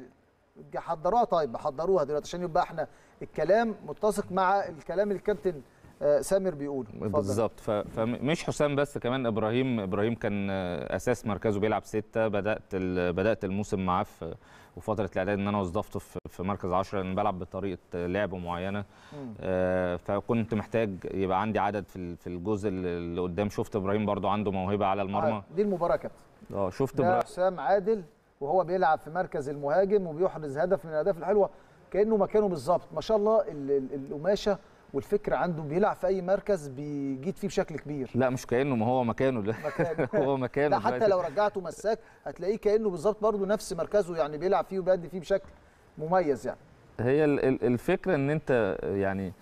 A: حضروها طيب حضروها دلوقتي عشان يبقى احنا الكلام متسق مع الكلام اللي الكابتن آه، سامر بيقوله اتفضل.
R: بالظبط ف... فمش حسام بس كمان ابراهيم ابراهيم كان آه، اساس مركزه بيلعب سته بدات ال... بدات الموسم معاه في وفتره الاعداد ان انا وظفته في في مركز 10 لان بلعب بطريقه لعب معينه
A: مم.
R: آه، فكنت محتاج يبقى عندي عدد في ال- في الجزء اللي قدام شفت ابراهيم برضو عنده موهبه على المرمى
A: آه، دي المباراه يا كابتن
R: اه شفت
A: ده
R: ابراهيم
A: حسام عادل وهو بيلعب في مركز المهاجم وبيحرز هدف من الاهداف الحلوه كانه مكانه بالظبط ما شاء الله ال- ال- القماشه والفكر عنده بيلعب في اي مركز بيجيد فيه بشكل كبير
R: لا مش كانه ما هو مكانه لا
A: مكانه.
R: هو مكانه
A: لا حتى
R: دلوقتي.
A: لو رجعته مساك هتلاقيه كانه بالظبط برضه نفس مركزه يعني بيلعب فيه وبيأدي فيه بشكل مميز يعني
R: هي ال- ال- الفكره ان انت يعني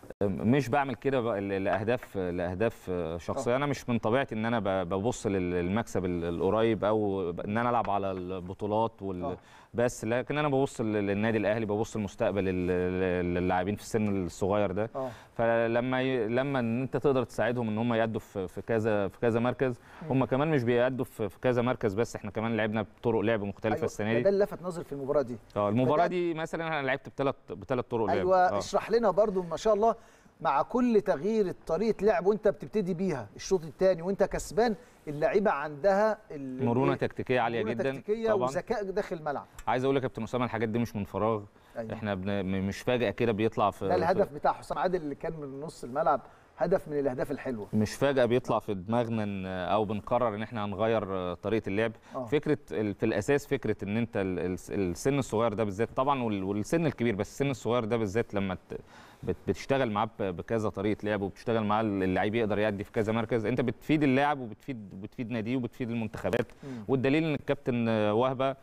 R: مش بعمل كده بقى ل- لاهداف لاهداف شخصيه انا مش من طبيعتي ان انا ب- ببص لل- للمكسب ال- القريب او ان انا العب على البطولات وال بس لكن انا ببص لل- للنادي الاهلي ببص لمستقبل ال- ال- اللاعبين في السن الصغير ده
A: اه
R: فلما ي... لما ان انت تقدر تساعدهم ان هم يأدوا في في كذا في كذا مركز هم كمان مش بيأدوا في في كذا مركز بس احنا كمان لعبنا بطرق لعب مختلفه
A: أيوة،
R: السنه
A: ده
R: دي
A: اللي لفت نظري في المباراه دي
R: اه المباراه
A: بدأت-
R: دي مثلا انا لعبت بثلاث بثلاث طرق لعب
A: ايوه
R: آه.
A: اشرح لنا برضو ما شاء الله مع كل تغيير طريقه لعب وانت بتبتدي بيها الشوط الثاني وانت كسبان اللعيبه عندها ال-
R: مرونه
A: إيه؟
R: تكتيكيه عاليه
A: مرونة
R: جدا
A: تكتيكيه
R: طبعا
A: وذكاء داخل الملعب
R: عايز اقول لك يا كابتن اسامه الحاجات دي مش من فراغ
A: أيوة.
R: احنا بن... م- مش فجاه كده بيطلع في
A: ده الهدف بتاع حسام عادل اللي كان من نص الملعب هدف من الاهداف الحلوه
R: مش فجأة بيطلع في دماغنا إن- او بنقرر ان احنا هنغير آه، طريقة اللعب
A: آه.
R: فكرة ال- في الاساس فكرة ان انت ال- ال- السن الصغير ده بالذات طبعا وال- والسن الكبير بس السن الصغير ده بالذات لما ت- بت- بتشتغل معاه ب- بكذا طريقة لعب وبتشتغل معاه اللعيب يقدر يأدي في كذا مركز انت بتفيد اللاعب وبتفيد بتفيد ناديه وبتفيد المنتخبات
A: مم.
R: والدليل ان الكابتن آه، وهبة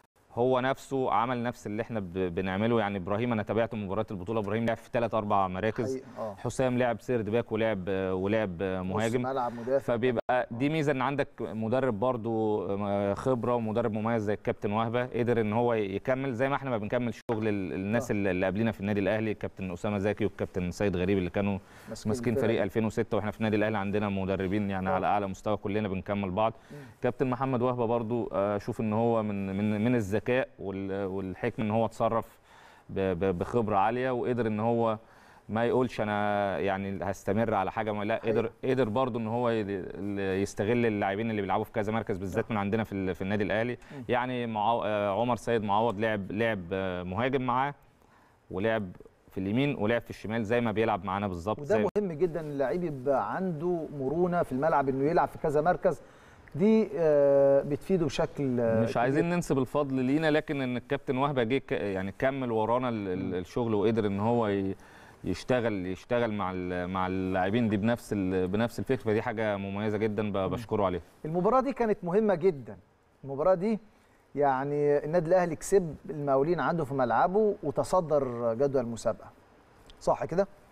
R: هو نفسه عمل نفس اللي احنا ب- بنعمله يعني ابراهيم انا تابعت مباراه البطوله ابراهيم لعب في ثلاث اربع مراكز
A: حقيقي، آه.
R: حسام لعب سيرد باك ولعب ولعب مهاجم
A: ملعب مدافع
R: فبيبقى دي ميزه ان عندك مدرب برضو خبره ومدرب مميز زي الكابتن وهبه قدر ان هو يكمل زي ما احنا ما بنكمل شغل ال- الناس اللي اللي قبلنا في النادي الاهلي الكابتن اسامه زكي والكابتن سيد غريب اللي كانوا
A: ماسكين
R: ماسكين
A: الفرق.
R: فريق 2006 واحنا في النادي الاهلي عندنا مدربين يعني على اعلى مستوى كلنا بنكمل بعض كابتن محمد وهبه برضو آه، اشوف ان هو من من من الذكاء وال- والحكمه ان هو اتصرف ب- ب- بخبره عاليه وقدر ان هو ما يقولش انا يعني هستمر على حاجه ما لا قدر قدر برضه ان هو ي- يستغل اللاعبين اللي بيلعبوا في كذا مركز بالذات من عندنا في ال- في النادي الاهلي يعني معو... آه، عمر سيد معوض لعب لعب آه، مهاجم معاه ولعب في اليمين ولعب في الشمال زي ما بيلعب معانا بالظبط
A: وده
R: زي
A: مهم جدا اللعيب يبقى عنده مرونه في الملعب انه يلعب في كذا مركز دي آه، بتفيده بشكل آه،
R: مش عايزين ننسب الفضل لينا لكن ان الكابتن وهبه جه ك- يعني كمل ورانا ال- ال- الشغل وقدر ان هو ي- يشتغل يشتغل مع ال- مع اللاعبين دي بنفس ال- بنفس الفكره فدي حاجه مميزه جدا ب- بشكره عليها
A: المباراة دي كانت مهمة جدا المباراة دي يعني النادي الأهلي كسب المقاولين عنده في ملعبه وتصدر جدول المسابقة صح كده؟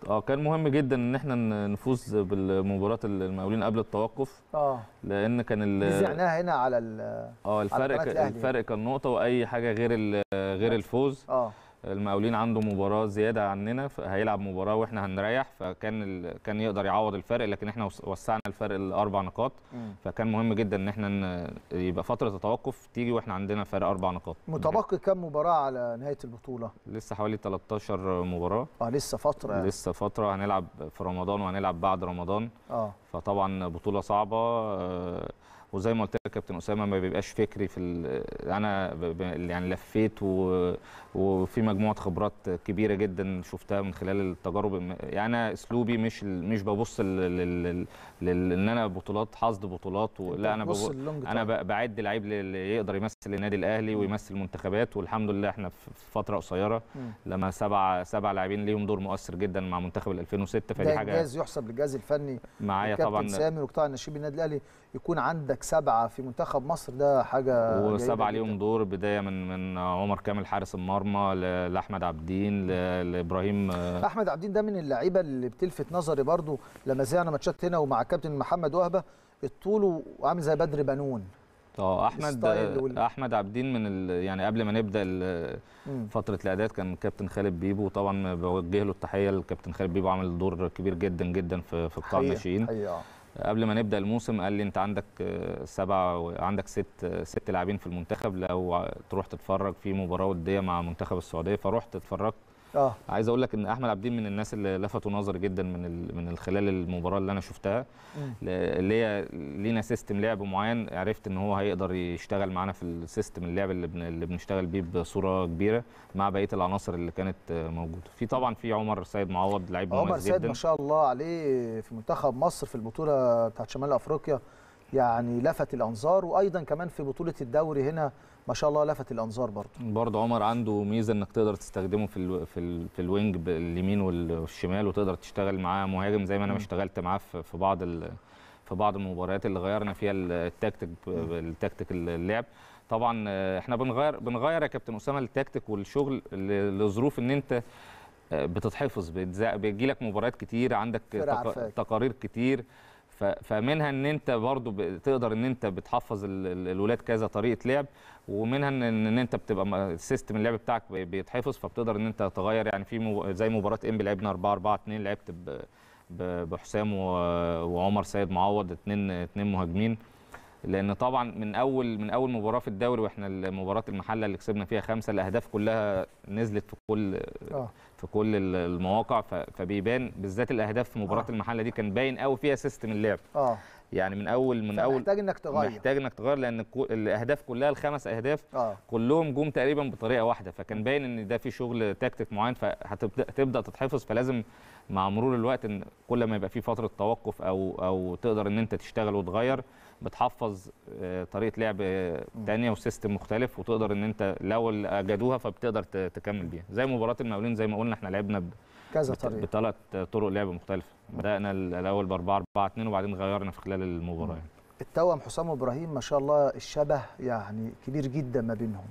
R: اه كان مهم جدا ان احنا ن- نفوز بالمباراه المقاولين قبل التوقف
A: اه
R: لان كان ال-
A: دي زعناها هنا على ال
R: اه
A: على
R: الفرق
A: قناة
R: ك-
A: الأهلي.
R: الفرق كان نقطه واي حاجه غير ال- غير الفوز
A: اه
R: المقاولين عنده مباراه زياده عننا هيلعب مباراه واحنا هنريح فكان ال... كان يقدر يعوض الفرق لكن احنا وس- وسعنا الفرق لاربع نقاط
A: مم.
R: فكان مهم جدا ان احنا ن... يبقى فتره التوقف تيجي واحنا عندنا فرق اربع نقاط
A: متبقي كم مباراه على نهايه البطوله
R: لسه حوالي 13 مباراه
A: اه لسه فتره يعني.
R: لسه فتره هنلعب في رمضان وهنلعب بعد رمضان
A: اه
R: فطبعا بطوله صعبه آه، وزي ما قلت لك كابتن اسامه ما بيبقاش فكري في ال- انا ب- ب- يعني لفيت و... وفي مجموعه خبرات كبيره جدا شفتها من خلال التجارب يعني انا اسلوبي مش ال- مش ببص لل... لل... لل... ان انا بطولات حصد بطولات و...
A: أنت
R: لا انا
A: بتبص
R: بب...
A: للونج
R: انا
A: تايم.
R: ب... بعد لعيب اللي يقدر يمثل النادي الاهلي ويمثل منتخبات والحمد لله احنا في في فتره قصيره
A: مم.
R: لما سبع سبع لاعبين ليهم دور مؤثر جدا مع منتخب ال 2006 فدي
A: ده
R: حاجه
A: انجاز يحسب للجهاز الفني
R: معايا
A: الكابتن
R: طبعا
A: سامي وقطاع النشيب النادي الاهلي يكون عندك سبعه في منتخب مصر ده حاجه
R: وسبعه
A: جيدة
R: ليهم دور بدايه من من عمر كامل حارس المرمى ل- لاحمد عبدين ل- لابراهيم آه،
A: احمد عبدين ده من اللعيبه اللي بتلفت نظري برضو لما زينا ماتشات هنا ومع كابتن محمد وهبه الطول وعامل زي بدر بنون
R: اه احمد
A: الستايل وال-
R: احمد عبدين من ال... يعني قبل ما نبدا ال-
A: مم.
R: فتره الاعداد كان كابتن خالد بيبو طبعا بوجه له التحيه الكابتن خالد بيبو عامل دور كبير جدا جدا في في قطاع
A: حقيقة-
R: الناشئين
A: حقيقة.
R: قبل ما نبدا الموسم قال لي انت عندك آه، سبعه وعندك ست آه، ست لاعبين في المنتخب لو تروح تتفرج في مباراه وديه مع منتخب السعوديه فرحت اتفرجت
A: اه
R: عايز اقول لك ان احمد عبدين من الناس اللي لفتوا نظري جدا من ال... من خلال المباراه اللي انا شفتها
A: مم.
R: ل- اللي هي لينا سيستم لعب معين عرفت ان هو هيقدر يشتغل معانا في السيستم اللعب اللي, بن... اللي بنشتغل بيه بصوره كبيره مع بقيه العناصر اللي كانت آه، موجوده في طبعا في عمر سيد معوض لعيب
A: عمر
R: مميز
A: سيد
R: جدا
A: ما شاء الله عليه في منتخب مصر في البطوله بتاعت شمال افريقيا يعني لفت الانظار وايضا كمان في بطوله الدوري هنا ما شاء الله لفت الانظار برضه
R: برضه عمر عنده ميزه انك تقدر تستخدمه في ال في ال في الوينج باليمين وال- والشمال وتقدر تشتغل معاه مهاجم زي ما انا
A: مم.
R: اشتغلت معاه في في بعض ال في بعض المباريات اللي غيرنا فيها التكتيك التكتيك اللعب طبعا آه، احنا بنغير بنغير يا كابتن اسامه التكتيك والشغل ل- لظروف ان انت آه، بتتحفظ بيجي لك مباريات كتير عندك
A: فرق
R: تق-
A: عارفاك.
R: تقارير كتير ف- فمنها ان انت برضو بتقدر ان انت بتحفظ ال- ال- الولاد كذا طريقه لعب ومنها ان ان انت بتبقى م- السيستم اللعب بتاعك بي- بيتحفظ فبتقدر ان انت تغير يعني في مو- زي مباراه انبي لعبنا 4 4 2 لعبت ب- ب- بحسام و- وعمر سيد معوض اتنين اتنين مهاجمين لان طبعا من اول من اول مباراه في الدوري واحنا مباراه المحله اللي كسبنا فيها خمسه الاهداف كلها نزلت في كل
A: اه
R: في كل ال- المواقع ف- فبيبان بالذات الاهداف في مباراه
A: آه.
R: المحله دي كان باين قوي فيها سيستم اللعب
A: اه
R: يعني من اول من اول
A: محتاج انك تغير
R: محتاج انك تغير لان كو- الاهداف كلها الخمس اهداف
A: اه
R: كلهم جم تقريبا بطريقه واحده فكان باين ان ده في شغل تكتيك معين فهتبدا تبدا تتحفظ فلازم مع مرور الوقت ان كل ما يبقى في فتره توقف او او تقدر ان انت تشتغل وتغير بتحفظ آه، طريقه لعب آه، تانية وسيستم مختلف وتقدر ان انت لو اللي اجدوها فبتقدر ت- تكمل بيها زي مباراه المقاولين زي ما قلنا احنا لعبنا ب-
A: كذا
R: بت-
A: طريقه
R: بثلاث طرق لعب مختلفه بدانا الاول ب 4 4 2 وبعدين غيرنا في خلال المباراه يعني.
A: التوأم حسام وابراهيم ما شاء الله الشبه يعني كبير جدا ما بينهم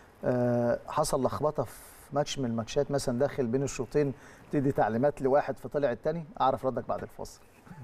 A: آه حصل لخبطه في ماتش من الماتشات مثلا داخل بين الشوطين تدي تعليمات لواحد فطلع التاني اعرف ردك بعد الفاصل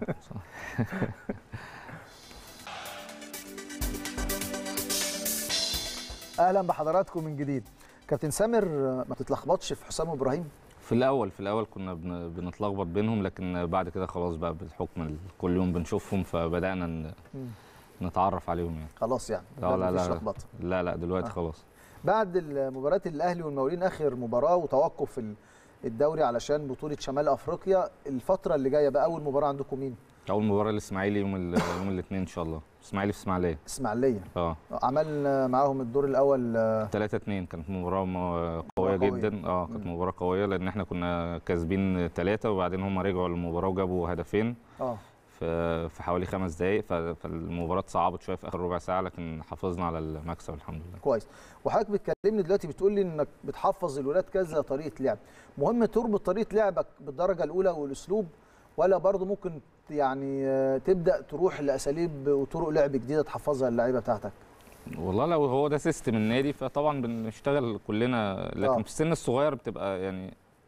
A: اهلا بحضراتكم من جديد كابتن سامر آه، ما تتلخبطش في حسام وابراهيم
R: في الاول في الاول كنا بن- بنتلخبط بينهم لكن بعد كده خلاص بقى بالحكم ال- كل يوم بنشوفهم فبدانا ن-
A: مم.
R: نتعرف عليهم يعني
A: خلاص يعني
R: لا لا
A: مفيش
R: لا
A: لخبطه
R: لا لا دلوقتي
A: آه.
R: خلاص
A: بعد مباراة الأهلي والمقاولين آخر مباراة وتوقف ال- الدوري علشان بطولة شمال أفريقيا الفترة اللي جاية بقى أول مباراة عندكم مين؟
R: اول مباراه الاسماعيلي يوم ال- يوم الاثنين ان شاء الله اسماعيلي في اسماعيليه
A: إسماعيلية
R: اه
A: عملنا معاهم الدور الأول آه،
R: 3 2 كانت مباراه م- قويه
A: قوية.
R: جدا اه كانت مباراه قويه لان احنا كنا كاسبين ثلاثه وبعدين هم رجعوا المباراه وجابوا هدفين
A: اه
R: في في حوالي خمس دقائق ف- فالمباراه صعبت شويه في اخر ربع ساعه لكن حافظنا على المكسب الحمد لله
A: كويس وحضرتك بتكلمني دلوقتي بتقول لي إنك بتحفظ الولاد كذا طريقة لعب مهم تربط طريقة لعبك بالدرجة الأولى والأسلوب ولا برضه ممكن يعني آه، تبدأ تروح لأساليب وطرق لعب جديدة تحفظها للعيبة بتاعتك؟
R: والله لو هو ده سيستم النادي فطبعا بنشتغل كلنا لكن
A: آه.
R: في السن الصغير بتبقى يعني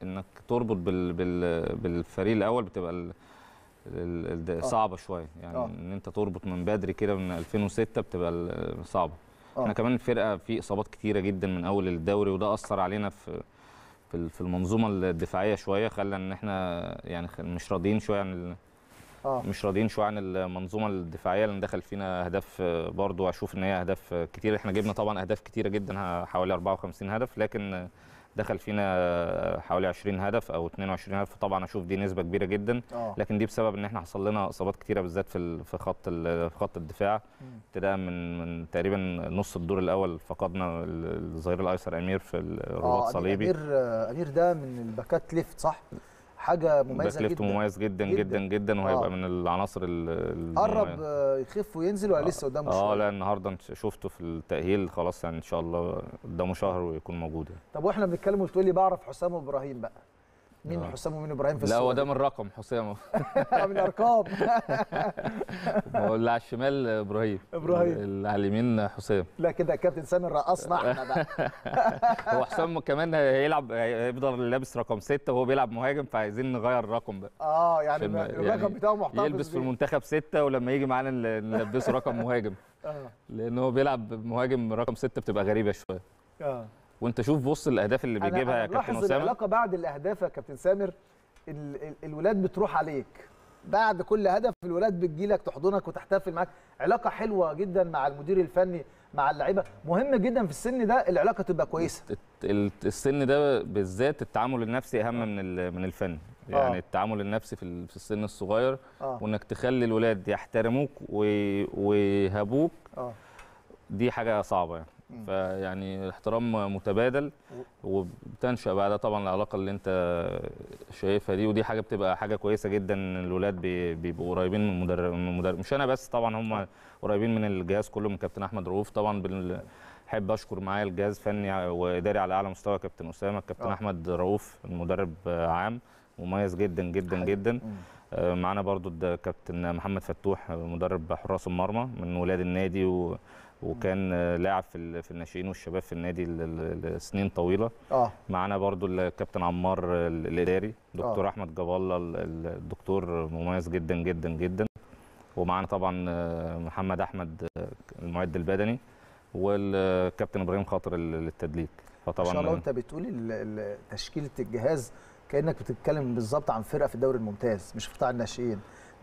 R: انك تربط بال بال بالفريق الاول بتبقى ال ال ال
A: آه.
R: صعبه شويه يعني
A: آه.
R: ان انت تربط من بدري كده من 2006 بتبقى ال- صعبه
A: آه.
R: احنا كمان الفرقه في اصابات كتيره جدا من اول الدوري وده اثر علينا في في ال- في المنظومه الدفاعيه شويه خلى ان احنا يعني خ- مش راضيين شويه عن ال-
A: اه
R: مش راضيين شويه عن المنظومه الدفاعيه لان دخل فينا اهداف آه، برضو اشوف ان هي اهداف آه، كتير احنا جبنا طبعا اهداف كتيره جدا ه- حوالي 54 هدف لكن آه، دخل فينا آه، حوالي 20 هدف او 22 هدف طبعا اشوف دي نسبه كبيره جدا
A: آه.
R: لكن دي بسبب ان احنا حصل لنا اصابات كتيره بالذات في ال- في خط ال- في خط الدفاع ابتداء من من تقريبا نص الدور الاول فقدنا ال- الظهير الايسر امير في الرباط
A: اه
R: صليبي
A: امير آه، امير ده من الباكات ليفت صح حاجه مميزه
R: باك ليفت
A: جدا
R: مميز جدا
A: جداً.
R: جدا جدا وهيبقى
A: آه.
R: من العناصر ال-
A: قرب
R: المميزة.
A: آه، يخف وينزل ولا لسه قدامه
R: اه
A: شويه
R: لا النهارده انت شفته في التأهيل خلاص يعني ان شاء الله قدامه شهر ويكون موجود يعني.
A: طب واحنا بنتكلم وتقول لي بعرف حسام وابراهيم بقى مين
R: آه.
A: حسام ومين ابراهيم في
R: لا هو
A: الصورة
R: ده
A: دي؟
R: من رقم حسام
A: من الارقام
R: هو اللي على الشمال ابراهيم
A: إبراهيم.
R: اللي على اليمين حسام
A: لا كده يا كابتن سامر رقصنا احنا بقى
R: هو حسام كمان هيلعب هيفضل لابس رقم ستة وهو بيلعب مهاجم فعايزين نغير الرقم بقى
A: اه يعني
R: عشان ما-
A: الرقم بتاعه محتفظ
R: يلبس في
A: بيه.
R: المنتخب ستة ولما يجي معانا ن- نلبسه رقم مهاجم
A: اه
R: لان هو بيلعب مهاجم رقم ستة بتبقى غريبة شوية
A: اه
R: وانت شوف بص الاهداف اللي
A: أنا-
R: بيجيبها
A: أنا
R: يا كابتن
A: بلاحظ
R: اسامه
A: العلاقه بعد الاهداف يا كابتن سامر ال ال الولاد بتروح عليك بعد كل هدف الولاد بتجيلك تحضنك وتحتفل معاك علاقه حلوه جدا مع المدير الفني مع اللعيبه مهم جدا في السن ده العلاقه تبقى كويسه
R: ال- السن ده بالذات التعامل النفسي اهم من ال- من الفن يعني
A: آه.
R: التعامل النفسي في ال- في السن الصغير
A: آه.
R: وانك تخلي الولاد يحترموك وي- ويهابوك
A: اه
R: دي حاجه صعبه يعني فيعني احترام متبادل وبتنشا بعدها طبعا العلاقه اللي انت شايفها دي ودي حاجه بتبقى حاجه كويسه جدا ان الولاد بي- بيبقوا قريبين من المدرب من المدرب مش انا بس طبعا هم قريبين من الجهاز كله من كابتن احمد رؤوف طبعا بال- احب اشكر معايا الجهاز فني واداري على اعلى مستوى كابتن اسامه كابتن
A: آه.
R: احمد رؤوف المدرب عام مميز جدا جدا جدا آه، معانا برضو الد- كابتن محمد فتوح آه، مدرب حراس المرمى من ولاد النادي و وكان آه، لاعب في ال- في الناشئين والشباب في النادي ل- ل- لسنين طويله
A: اه
R: معانا برضو الكابتن عمار آه، الاداري دكتور
A: آه.
R: احمد جاب الله ال- ال- الدكتور مميز جدا جدا جدا ومعانا طبعا آه، محمد احمد آه، المعد البدني والكابتن ابراهيم خاطر ال- للتدليك
A: ما
R: فطبعا
A: شاء الله انت بتقول ال- ال- تشكيله الجهاز كانك بتتكلم بالظبط عن فرقه في الدوري الممتاز مش في قطاع الناشئين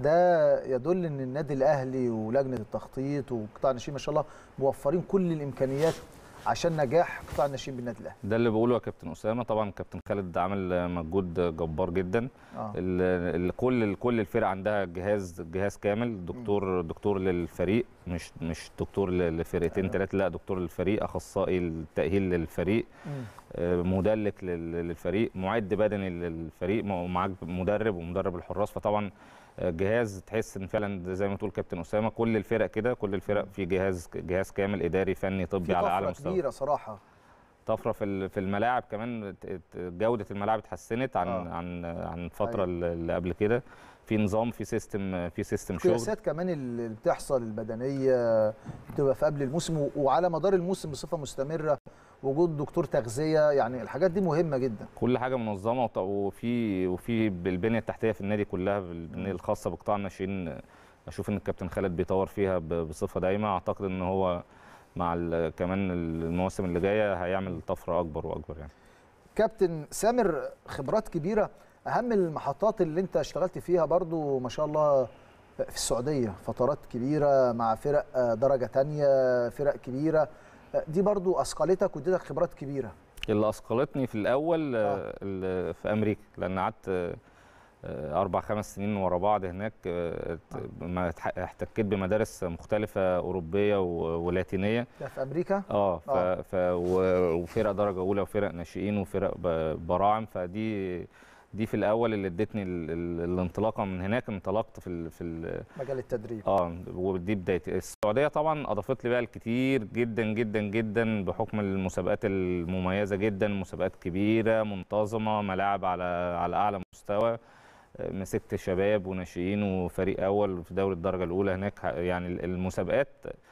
A: ده يدل ان النادي الاهلي ولجنه التخطيط وقطاع الناشئين ما شاء الله موفرين كل الامكانيات عشان نجاح قطاع الناشئين بالنادي الاهلي
R: ده اللي بقوله يا كابتن اسامه طبعا كابتن خالد عامل مجهود جبار جدا
A: آه.
R: ال- ال- كل كل الفرق عندها جهاز جهاز كامل دكتور دكتور للفريق مش مش دكتور ل- لفرقتين ثلاثه لا دكتور للفريق اخصائي التاهيل للفريق آه، مدلك لل- للفريق معد بدني للفريق ومعاك مدرب ومدرب الحراس فطبعا آه، جهاز تحس ان فعلا زي ما تقول كابتن اسامه كل الفرق كده كل الفرق في جهاز جهاز كامل اداري فني طبي
A: في
R: على اعلى
A: طفره
R: مستوى
A: كبيره صراحه
R: طفره في ال- في الملاعب كمان ت- ت- جوده الملاعب اتحسنت عن
A: آه.
R: عن عن الفتره اللي اللي قبل كده في نظام في سيستم في سيستم شغل
A: القياسات كمان اللي بتحصل البدنيه بتبقى في قبل الموسم و- وعلى مدار الموسم بصفه مستمره وجود دكتور تغذيه يعني الحاجات دي مهمه جدا
R: كل حاجه منظمه وط- وفي وفي بالبنيه التحتيه في النادي كلها بالبنيه الخاصه بقطاع الناشئين اشوف ان الكابتن خالد بيطور فيها ب- بصفه دايمه اعتقد ان هو مع ال- كمان المواسم اللي جايه هيعمل طفره اكبر واكبر يعني
A: كابتن سامر خبرات كبيره اهم المحطات اللي انت اشتغلت فيها برضو ما شاء الله في السعوديه فترات كبيره مع فرق آه، درجه تانية فرق كبيره آه، دي برضو اثقلتك واديتك خبرات كبيره
R: اللي اثقلتني في الاول آه. ال- في امريكا لان قعدت آه، آه، اربع خمس سنين ورا بعض هناك آه، ت- ما اتح- احتكيت بمدارس مختلفه اوروبيه و- ولاتينيه
A: ده في امريكا
R: اه ف...
A: آه.
R: ف... و- وفرق درجه اولى وفرق ناشئين وفرق ب... براعم فدي دي في الاول اللي ادتني ال... ال... الانطلاقه من هناك انطلقت في ال... في ال...
A: مجال التدريب
R: اه ودي بدايتي السعوديه طبعا اضافت لي بقى الكتير جدا جدا جدا بحكم المسابقات المميزه جدا مسابقات كبيره منتظمه ملاعب على على اعلى مستوى آه، مسكت شباب وناشئين وفريق اول في دوري الدرجه الاولى هناك ه- يعني المسابقات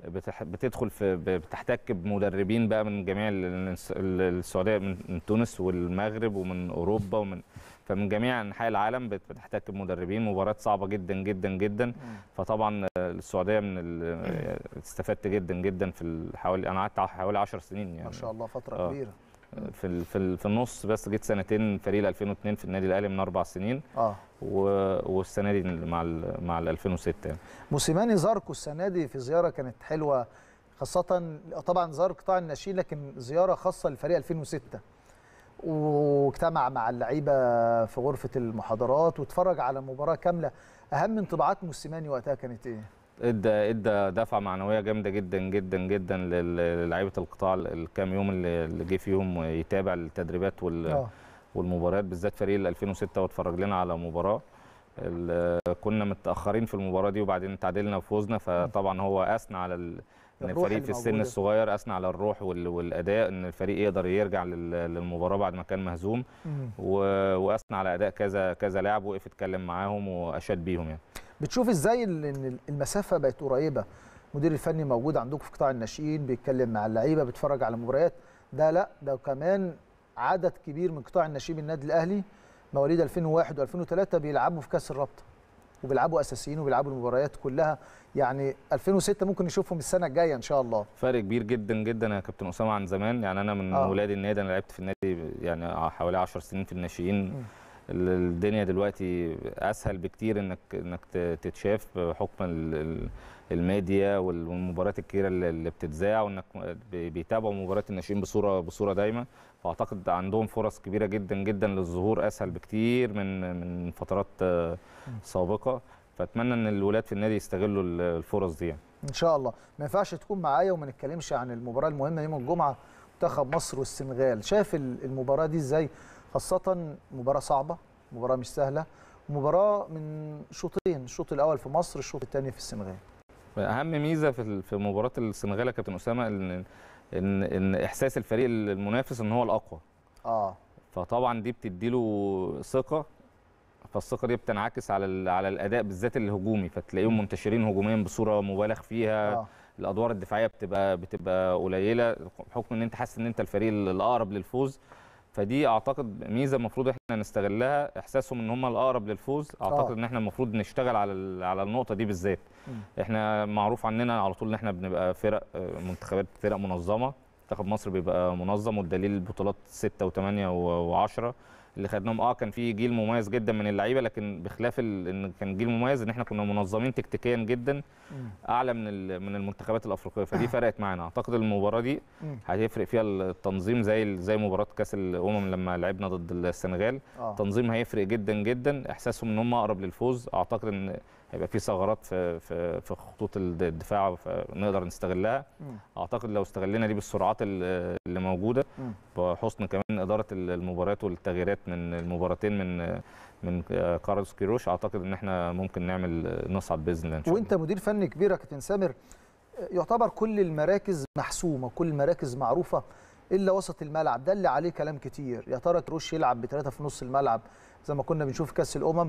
R: بتح- بتدخل في ب- بتحتك بمدربين بقى من جميع ال- الس- ال- السعوديه من من تونس والمغرب ومن اوروبا ومن فمن جميع انحاء العالم بت- بتحتك بمدربين مباريات صعبه جدا جدا جدا فطبعا السعوديه من ال- استفدت جدا جدا في ال- حوالي انا قعدت حوالي 10 سنين يعني
A: ما شاء الله فتره
R: آه.
A: كبيره
R: في ال- في ال- في النص بس جيت سنتين فريق 2002 في النادي الاهلي من اربع سنين
A: اه
R: و- والسنه دي مع ال مع ال 2006 يعني.
A: موسيماني زاركو السنه دي في زياره كانت حلوه خاصه طبعا زار قطاع الناشئين لكن زياره خاصه لفريق 2006 واجتمع مع اللعيبه في غرفه المحاضرات واتفرج على مباراه كامله اهم انطباعات موسيماني وقتها كانت ايه
R: ادى ادى دفعه معنويه جامده جدا جدا جدا لل- للعيبه القطاع ال- الكام يوم اللي اللي جه فيهم يتابع التدريبات وال
A: آه.
R: والمباريات بالذات فريق ال 2006 واتفرج لنا على مباراه ال- كنا متاخرين في المباراه دي وبعدين تعادلنا وفوزنا فطبعا هو اثنى على ال- ان
A: الروح
R: الفريق
A: اللي
R: في السن
A: موجودة.
R: الصغير اثنى على الروح وال- والاداء ان الفريق يقدر يرجع لل- للمباراه بعد ما كان مهزوم
A: مم.
R: و- واثنى على اداء كذا كذا لاعب وقف اتكلم معاهم واشاد بيهم يعني
A: بتشوف ازاي ال- ان المسافه بقت قريبه المدير الفني موجود عندكم في قطاع الناشئين بيتكلم مع اللعيبه بيتفرج على مباريات ده لا ده كمان عدد كبير من قطاع الناشئين النادي الاهلي مواليد 2001 و2003 بيلعبوا في كاس الرابطه وبيلعبوا اساسيين وبيلعبوا المباريات كلها يعني 2006 ممكن نشوفهم السنه الجايه ان شاء الله
R: فرق كبير جدا جدا يا كابتن اسامه عن زمان يعني انا من
A: آه.
R: ولاد النادي انا لعبت في النادي يعني حوالي 10 سنين في الناشئين ال- الدنيا دلوقتي اسهل بكتير انك انك ت- تتشاف بحكم ال- ال- الميديا وال- والمباريات الكبيره اللي اللي بتتذاع وانك بي- بيتابعوا مباريات الناشئين بصوره بصوره دايمه فاعتقد عندهم فرص كبيره جدا جدا للظهور اسهل بكتير من من فترات آه، سابقه فاتمنى ان الولاد في النادي يستغلوا ال- الفرص دي يعني.
A: ان شاء الله ما ينفعش تكون معايا وما نتكلمش عن المباراه المهمه يوم الجمعه منتخب مصر والسنغال شايف ال- المباراه دي ازاي خاصه مباراه صعبه مباراه مش سهله مباراه من شوطين الشوط الاول في مصر الشوط الثاني في السنغال
R: اهم ميزه في ال- في مباراه السنغال يا كابتن اسامه ان ان ان احساس الفريق المنافس ان هو الاقوى
A: اه
R: فطبعا دي بتديله ثقه فالثقه دي بتنعكس على ال- على الاداء بالذات الهجومي فتلاقيهم منتشرين هجوميا بصوره مبالغ فيها
A: آه.
R: الادوار الدفاعيه بتبقى بتبقى قليله بحكم ان انت حاسس ان انت الفريق الاقرب للفوز فدي اعتقد ميزه المفروض احنا نستغلها احساسهم ان هم الاقرب للفوز اعتقد
A: آه.
R: ان احنا المفروض نشتغل على ال- على النقطه دي بالذات احنا معروف عننا على طول ان احنا بنبقى فرق آه، منتخبات فرق منظمه منتخب مصر بيبقى منظم والدليل البطولات 6 و8 و10 اللي خدناهم اه كان في جيل مميز جدا من اللعيبه لكن بخلاف ال- ان كان جيل مميز ان احنا كنا منظمين تكتيكيا جدا اعلى من ال- من المنتخبات الافريقيه فدي فرقت معانا اعتقد المباراه دي
A: مم.
R: هيفرق فيها التنظيم زي زي مباراه كاس الامم لما لعبنا ضد السنغال
A: آه.
R: التنظيم هيفرق جدا جدا احساسهم ان هم اقرب للفوز اعتقد ان هيبقى في ثغرات في في في خطوط الد- الدفاع نقدر نستغلها
A: مم.
R: اعتقد لو استغلينا دي بالسرعات ال- اللي موجوده
A: مم.
R: بحسن كمان اداره ال- المباريات والتغييرات من المباراتين من من آه، كارلوس كيروش اعتقد ان احنا ممكن نعمل نصعد باذن الله ان شاء الله
A: وانت مدير فني كبير يا كابتن سامر يعتبر كل المراكز محسومه كل المراكز معروفه الا وسط الملعب ده اللي عليه كلام كتير يا ترى كروش يلعب بثلاثه في نص الملعب زي ما كنا بنشوف في كاس الامم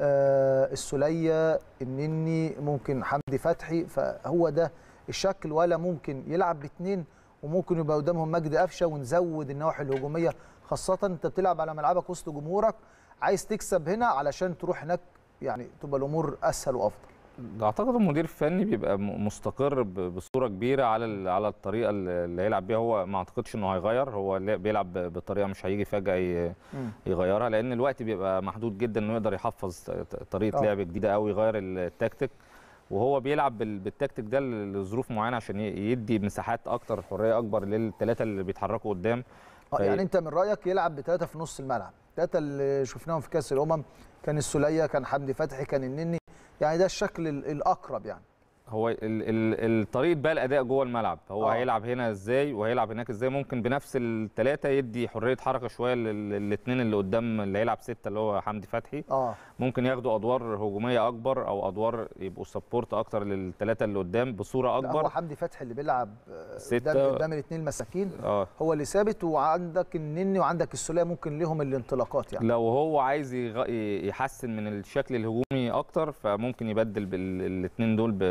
A: آه السوليه النني ممكن حمدي فتحي فهو ده الشكل ولا ممكن يلعب باثنين وممكن يبقى قدامهم مجدي قفشه ونزود النواحي الهجوميه خاصه انت بتلعب على ملعبك وسط جمهورك عايز تكسب هنا علشان تروح هناك يعني تبقى الامور اسهل وافضل
R: اعتقد المدير الفني بيبقى م- مستقر ب- بصوره كبيره على ال- على الطريقه اللي اللي هيلعب بيها هو ما اعتقدش انه هيغير هو لا- بيلعب ب- بطريقه مش هيجي فجاه ي-
A: مم.
R: يغيرها لان الوقت بيبقى محدود جدا انه يقدر يحفظ ط- ط- طريقه
A: آه.
R: لعب جديده او يغير التكتيك وهو بيلعب بال- بالتكتيك ده ل- لظروف معينه عشان ي- يدي مساحات اكتر حريه اكبر للثلاثه اللي بيتحركوا قدام
A: آه،
R: في-
A: يعني انت من رايك يلعب بثلاثه في نص الملعب الثلاثه اللي شفناهم في كاس الامم كان السوليه كان حمدي فتحي كان النني يعني ده الشكل ال- الاقرب يعني
R: هو ال- ال- الطريقه بقى الاداء جوه الملعب هو
A: آه.
R: آه. هيلعب هنا ازاي وهيلعب هناك ازاي ممكن بنفس الثلاثه يدي حريه حركه شويه للاثنين اللي قدام اللي هيلعب سته اللي هو حمدي فتحي
A: اه
R: ممكن ياخدوا ادوار هجوميه اكبر او ادوار يبقوا سبورت اكتر للثلاثه اللي قدام بصوره
A: لا،
R: اكبر
A: هو حمدي فتحي اللي بيلعب آه،
R: ستة.
A: قدام قدام الاثنين المساكين
R: اه
A: هو اللي ثابت وعندك النني وعندك السوليه ممكن ليهم الانطلاقات يعني
R: لو هو عايز يغ- يحسن من الشكل الهجومي اكتر فممكن يبدل الاثنين دول ب-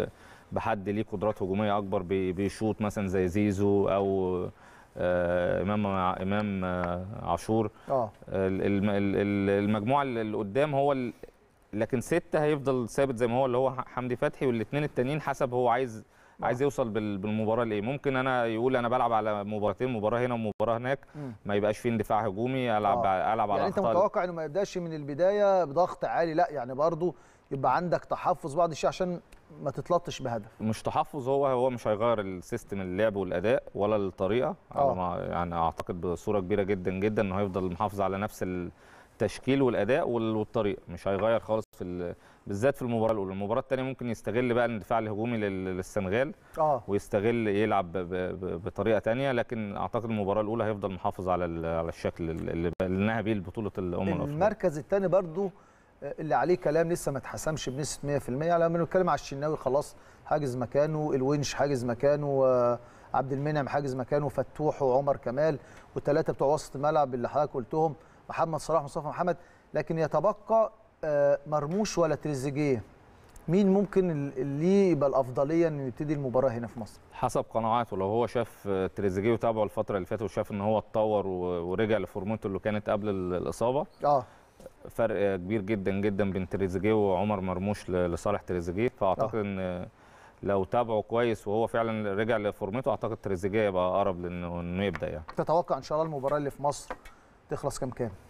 R: بحد ليه قدرات هجوميه اكبر بي- بيشوط مثلا زي زيزو او آه، امام امام آه، عاشور
A: اه
R: ال- الم- ال- ال- المجموعه اللي اللي قدام هو ال- لكن ستة هيفضل ثابت زي ما هو اللي هو حمدي فتحي والاثنين التانيين حسب هو عايز عايز يوصل بال- بالمباراه لايه ممكن انا يقول انا بلعب على مباراتين مباراه هنا ومباراه هناك
A: مم.
R: ما يبقاش فيه اندفاع هجومي العب
A: آه.
R: العب على
A: يعني انت
R: أخطاء-
A: متوقع انه ما يبداش من البدايه بضغط عالي لا يعني برضو يبقى عندك تحفظ بعض الشيء عشان ما تتلطش بهدف
R: مش تحفظ هو هو مش هيغير السيستم اللعب والاداء ولا الطريقه
A: آه.
R: على ما يعني اعتقد بصوره كبيره جدا جدا انه هيفضل محافظ على نفس التشكيل والاداء وال- والطريقه مش هيغير خالص في ال- بالذات في المباراه الاولى المباراه الثانيه ممكن يستغل بقى الاندفاع الهجومي لل- للسنغال
A: اه
R: ويستغل يلعب ب- ب- بطريقه تانية لكن اعتقد المباراه الاولى هيفضل محافظ على ال- على الشكل اللي اللي نهى بيه بطوله الامم الافريقيه
A: المركز الثاني برضو آه، اللي عليه كلام لسه ما اتحسمش بنسبه 100% لما بنتكلم على الشناوي خلاص حاجز مكانه الونش حاجز مكانه آه، عبد المنعم حاجز مكانه فتوح وعمر كمال والثلاثه بتوع وسط الملعب اللي حضرتك قلتهم محمد صلاح مصطفى محمد لكن يتبقى آه، مرموش ولا تريزيجيه مين ممكن اللي يبقى الافضليه ان نبتدي المباراه هنا في مصر
R: حسب قناعاته لو هو شاف تريزيجيه وتابعه الفتره اللي فاتت وشاف ان هو اتطور و- ورجع لفورمته اللي كانت قبل ال- الاصابه
A: اه
R: فرق كبير جدا جدا بين تريزيجيه وعمر مرموش ل- لصالح تريزيجيه فاعتقد ان لو تابعه كويس وهو فعلا رجع لفورمته اعتقد تريزيجيه يبقى اقرب لانه انه يبدا يعني
A: تتوقع ان شاء الله المباراه اللي في مصر تخلص كام كام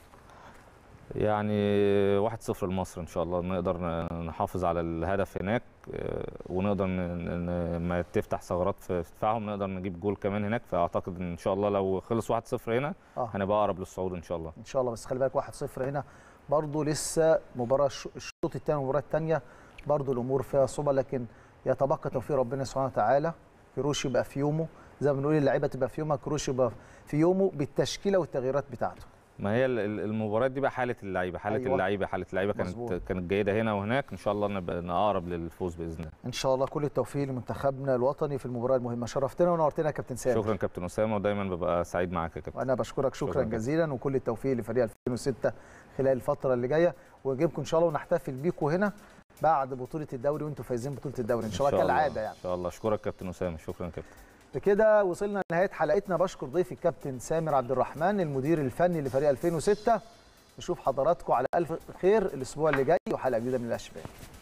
R: يعني 1-0 لمصر ان شاء الله نقدر ن- نحافظ على الهدف هناك آه، ونقدر ن- ن- ما تفتح ثغرات في دفاعهم نقدر نجيب جول كمان هناك فاعتقد ان شاء الله لو خلص 1-0 هنا
A: آه.
R: هنبقى اقرب للصعود ان شاء الله
A: ان شاء الله بس خلي بالك 1-0 هنا برضه لسه مباراه الش- الشوط الثاني والمباراه الثانيه برضه الامور فيها صعوبه لكن يتبقى توفيق ربنا سبحانه وتعالى كروش يبقى في يومه زي ما بنقول اللعيبه تبقى في يومها كروش يبقى في يومه بالتشكيله والتغييرات بتاعته
R: ما هي ال- ال- المباريات دي بقى حاله اللعيبه حاله
A: أيوة.
R: أيوة. اللعيبه حاله اللعيبه كانت
A: مظبوط.
R: كانت جيده هنا وهناك ان شاء الله نبقى اقرب للفوز باذن الله
A: ان شاء الله كل التوفيق لمنتخبنا الوطني في المباراه المهمه شرفتنا ونورتنا يا كابتن سامي
R: شكرا كابتن اسامه ودايما ببقى سعيد معاك يا كابتن
A: وانا بشكرك شكرا,
R: شكراً
A: شكرا
R: جداً.
A: جزيلا وكل التوفيق لفريق 2006 خلال الفتره اللي جايه ونجيبكم ان شاء الله ونحتفل بيكم هنا بعد بطوله الدوري وانتم فايزين بطوله الدوري ان شاء الله كالعاده يعني
R: ان شاء الله اشكرك كابتن اسامه شكرا كابتن
A: بكده وصلنا لنهايه حلقتنا بشكر ضيفي الكابتن سامر عبد الرحمن المدير الفني لفريق 2006 نشوف حضراتكم على الف خير الاسبوع اللي جاي وحلقه جديده من الاشبال